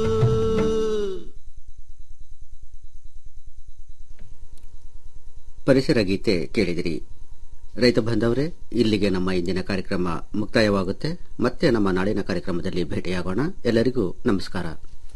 ಪರಿಸರ ಗೀತೆ ಕೇಳಿದಿರಿ ರೈತ ಬಾಂಧವರೇ ಇಲ್ಲಿಗೆ ನಮ್ಮ ಇಂದಿನ ಕಾರ್ಯಕ್ರಮ ಮುಕ್ತಾಯವಾಗುತ್ತೆ ಮತ್ತೆ ನಮ್ಮ ನಾಳಿನ ಕಾರ್ಯಕ್ರಮದಲ್ಲಿ ಭೇಟಿಯಾಗೋಣ ಎಲ್ಲರಿಗೂ ನಮಸ್ಕಾರ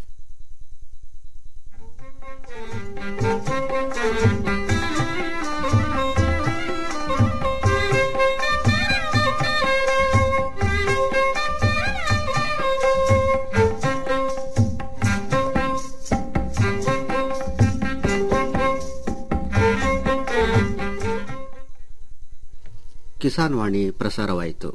ಕಿಸಾನ್ ವಾಣಿ ಪ್ರಸಾರವಾಯಿತು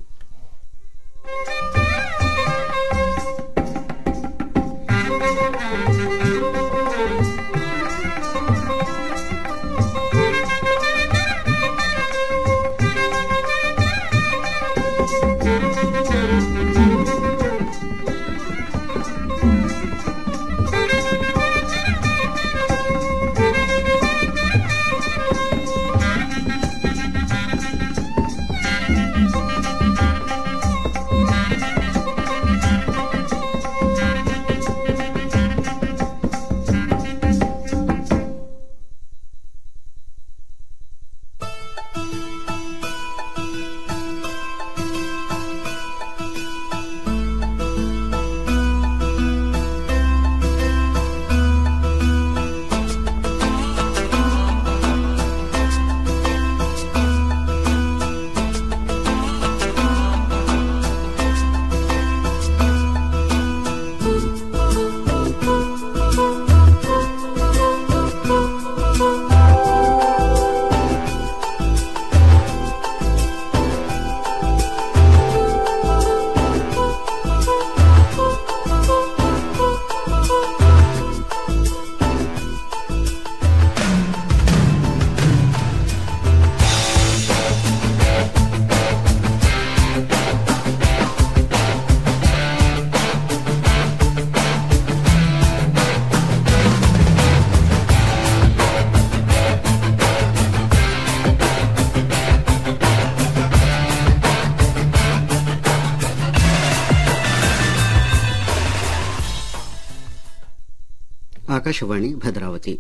ಆಕಾಶವಾಣಿ ಭದ್ರಾವತಿ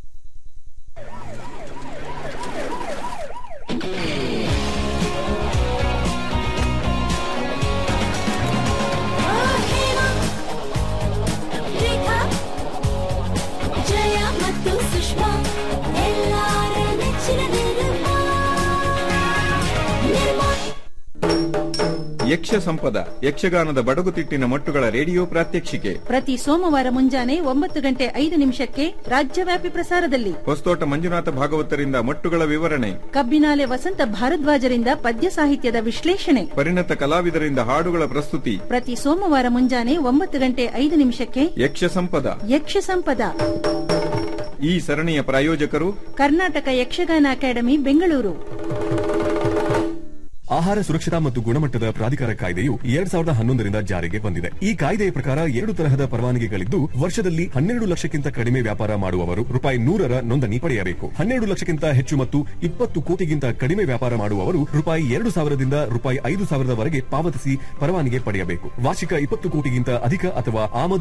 ರೇಖಾ ಜಯ ಮತ್ತು ಸುಷ್ಮಾ ಎಲ್ಲಾರ ನೆಚ್ಚಿನ ನಿರ್ಮಾ ನಿರ್ಮಾ ಯಕ್ಷ ಸಂಪದ ಯಕ್ಷಗಾನದ ಬಡಗುತಿಟ್ಟಿನ ಮಟ್ಟುಗಳ ರೇಡಿಯೋ ಪ್ರಾತ್ಯಕ್ಷಿಕೆ ಪ್ರತಿ ಸೋಮವಾರ ಮುಂಜಾನೆ ಒಂಬತ್ತು ಗಂಟೆ ಐದು ನಿಮಿಷಕ್ಕೆ ರಾಜ್ಯವ್ಯಾಪಿ ಪ್ರಸಾರದಲ್ಲಿ ಹೊಸತೋಟ ಮಂಜುನಾಥ ಭಾಗವತರಿಂದ ಮಟ್ಟುಗಳ ವಿವರಣೆ ಕಬ್ಬಿನಾಲೆ ವಸಂತ ಭಾರದ್ವಾಜರಿಂದ ಪದ್ಯ ಸಾಹಿತ್ಯದ ವಿಶ್ಲೇಷಣೆ ಪರಿಣತ ಕಲಾವಿದರಿಂದ ಹಾಡುಗಳ ಪ್ರಸ್ತುತಿ ಪ್ರತಿ ಸೋಮವಾರ ಮುಂಜಾನೆ ಒಂಬತ್ತು ಗಂಟೆ ಐದು ನಿಮಿಷಕ್ಕೆ ಯಕ್ಷ ಸಂಪದ ಯಕ್ಷ ಸಂಪದ ಈ ಸರಣಿಯ ಪ್ರಾಯೋಜಕರು ಕರ್ನಾಟಕ ಯಕ್ಷಗಾನ ಅಕಾಡೆಮಿ ಬೆಂಗಳೂರು ಆಹಾರ ಸುರಕ್ಷತಾ ಮತ್ತು ಗುಣಮಟ್ಟದ ಪ್ರಾಧಿಕಾರ ಕಾಯ್ದೆಯು ಎರಡ್ ಸಾವಿರದ ಹನ್ನೊಂದರಿಂದ ಜಾರಿಗೆ ಬಂದಿದೆ ಈ ಕಾಯ್ದೆಯ ಪ್ರಕಾರ ಎರಡು ತರಹದ ಪರವಾನಗಿಗಳಿದ್ದು ವರ್ಷದಲ್ಲಿ ಹನ್ನೆರಡು ಲಕ್ಷಕ್ಕಿಂತ ಕಡಿಮೆ ವ್ಯಾಪಾರ ಮಾಡುವವರು ರೂಪಾಯಿ ನೂರರ ನೋಂದಣಿ ಪಡೆಯಬೇಕು ಹನ್ನೆರಡು ಲಕ್ಷಕ್ಕಿಂತ ಹೆಚ್ಚು ಮತ್ತು ಇಪ್ಪತ್ತು ಕೋಟಿಗಿಂತ ಕಡಿಮೆ ವ್ಯಾಪಾರ ಮಾಡುವವರು ರೂಪಾಯಿ ಎರಡು ಸಾವಿರದಿಂದ ರೂಪಾಯಿ ಐದು ಸಾವಿರದವರೆಗೆ ಪಾವತಿಸಿ ಪರವಾನಗಿ ಪಡೆಯಬೇಕು ವಾರ್ಷಿಕ ಇಪ್ಪತ್ತು ಕೋಟಿಗಿಂತ ಅಧಿಕ ಅಥವಾ ಆಮದು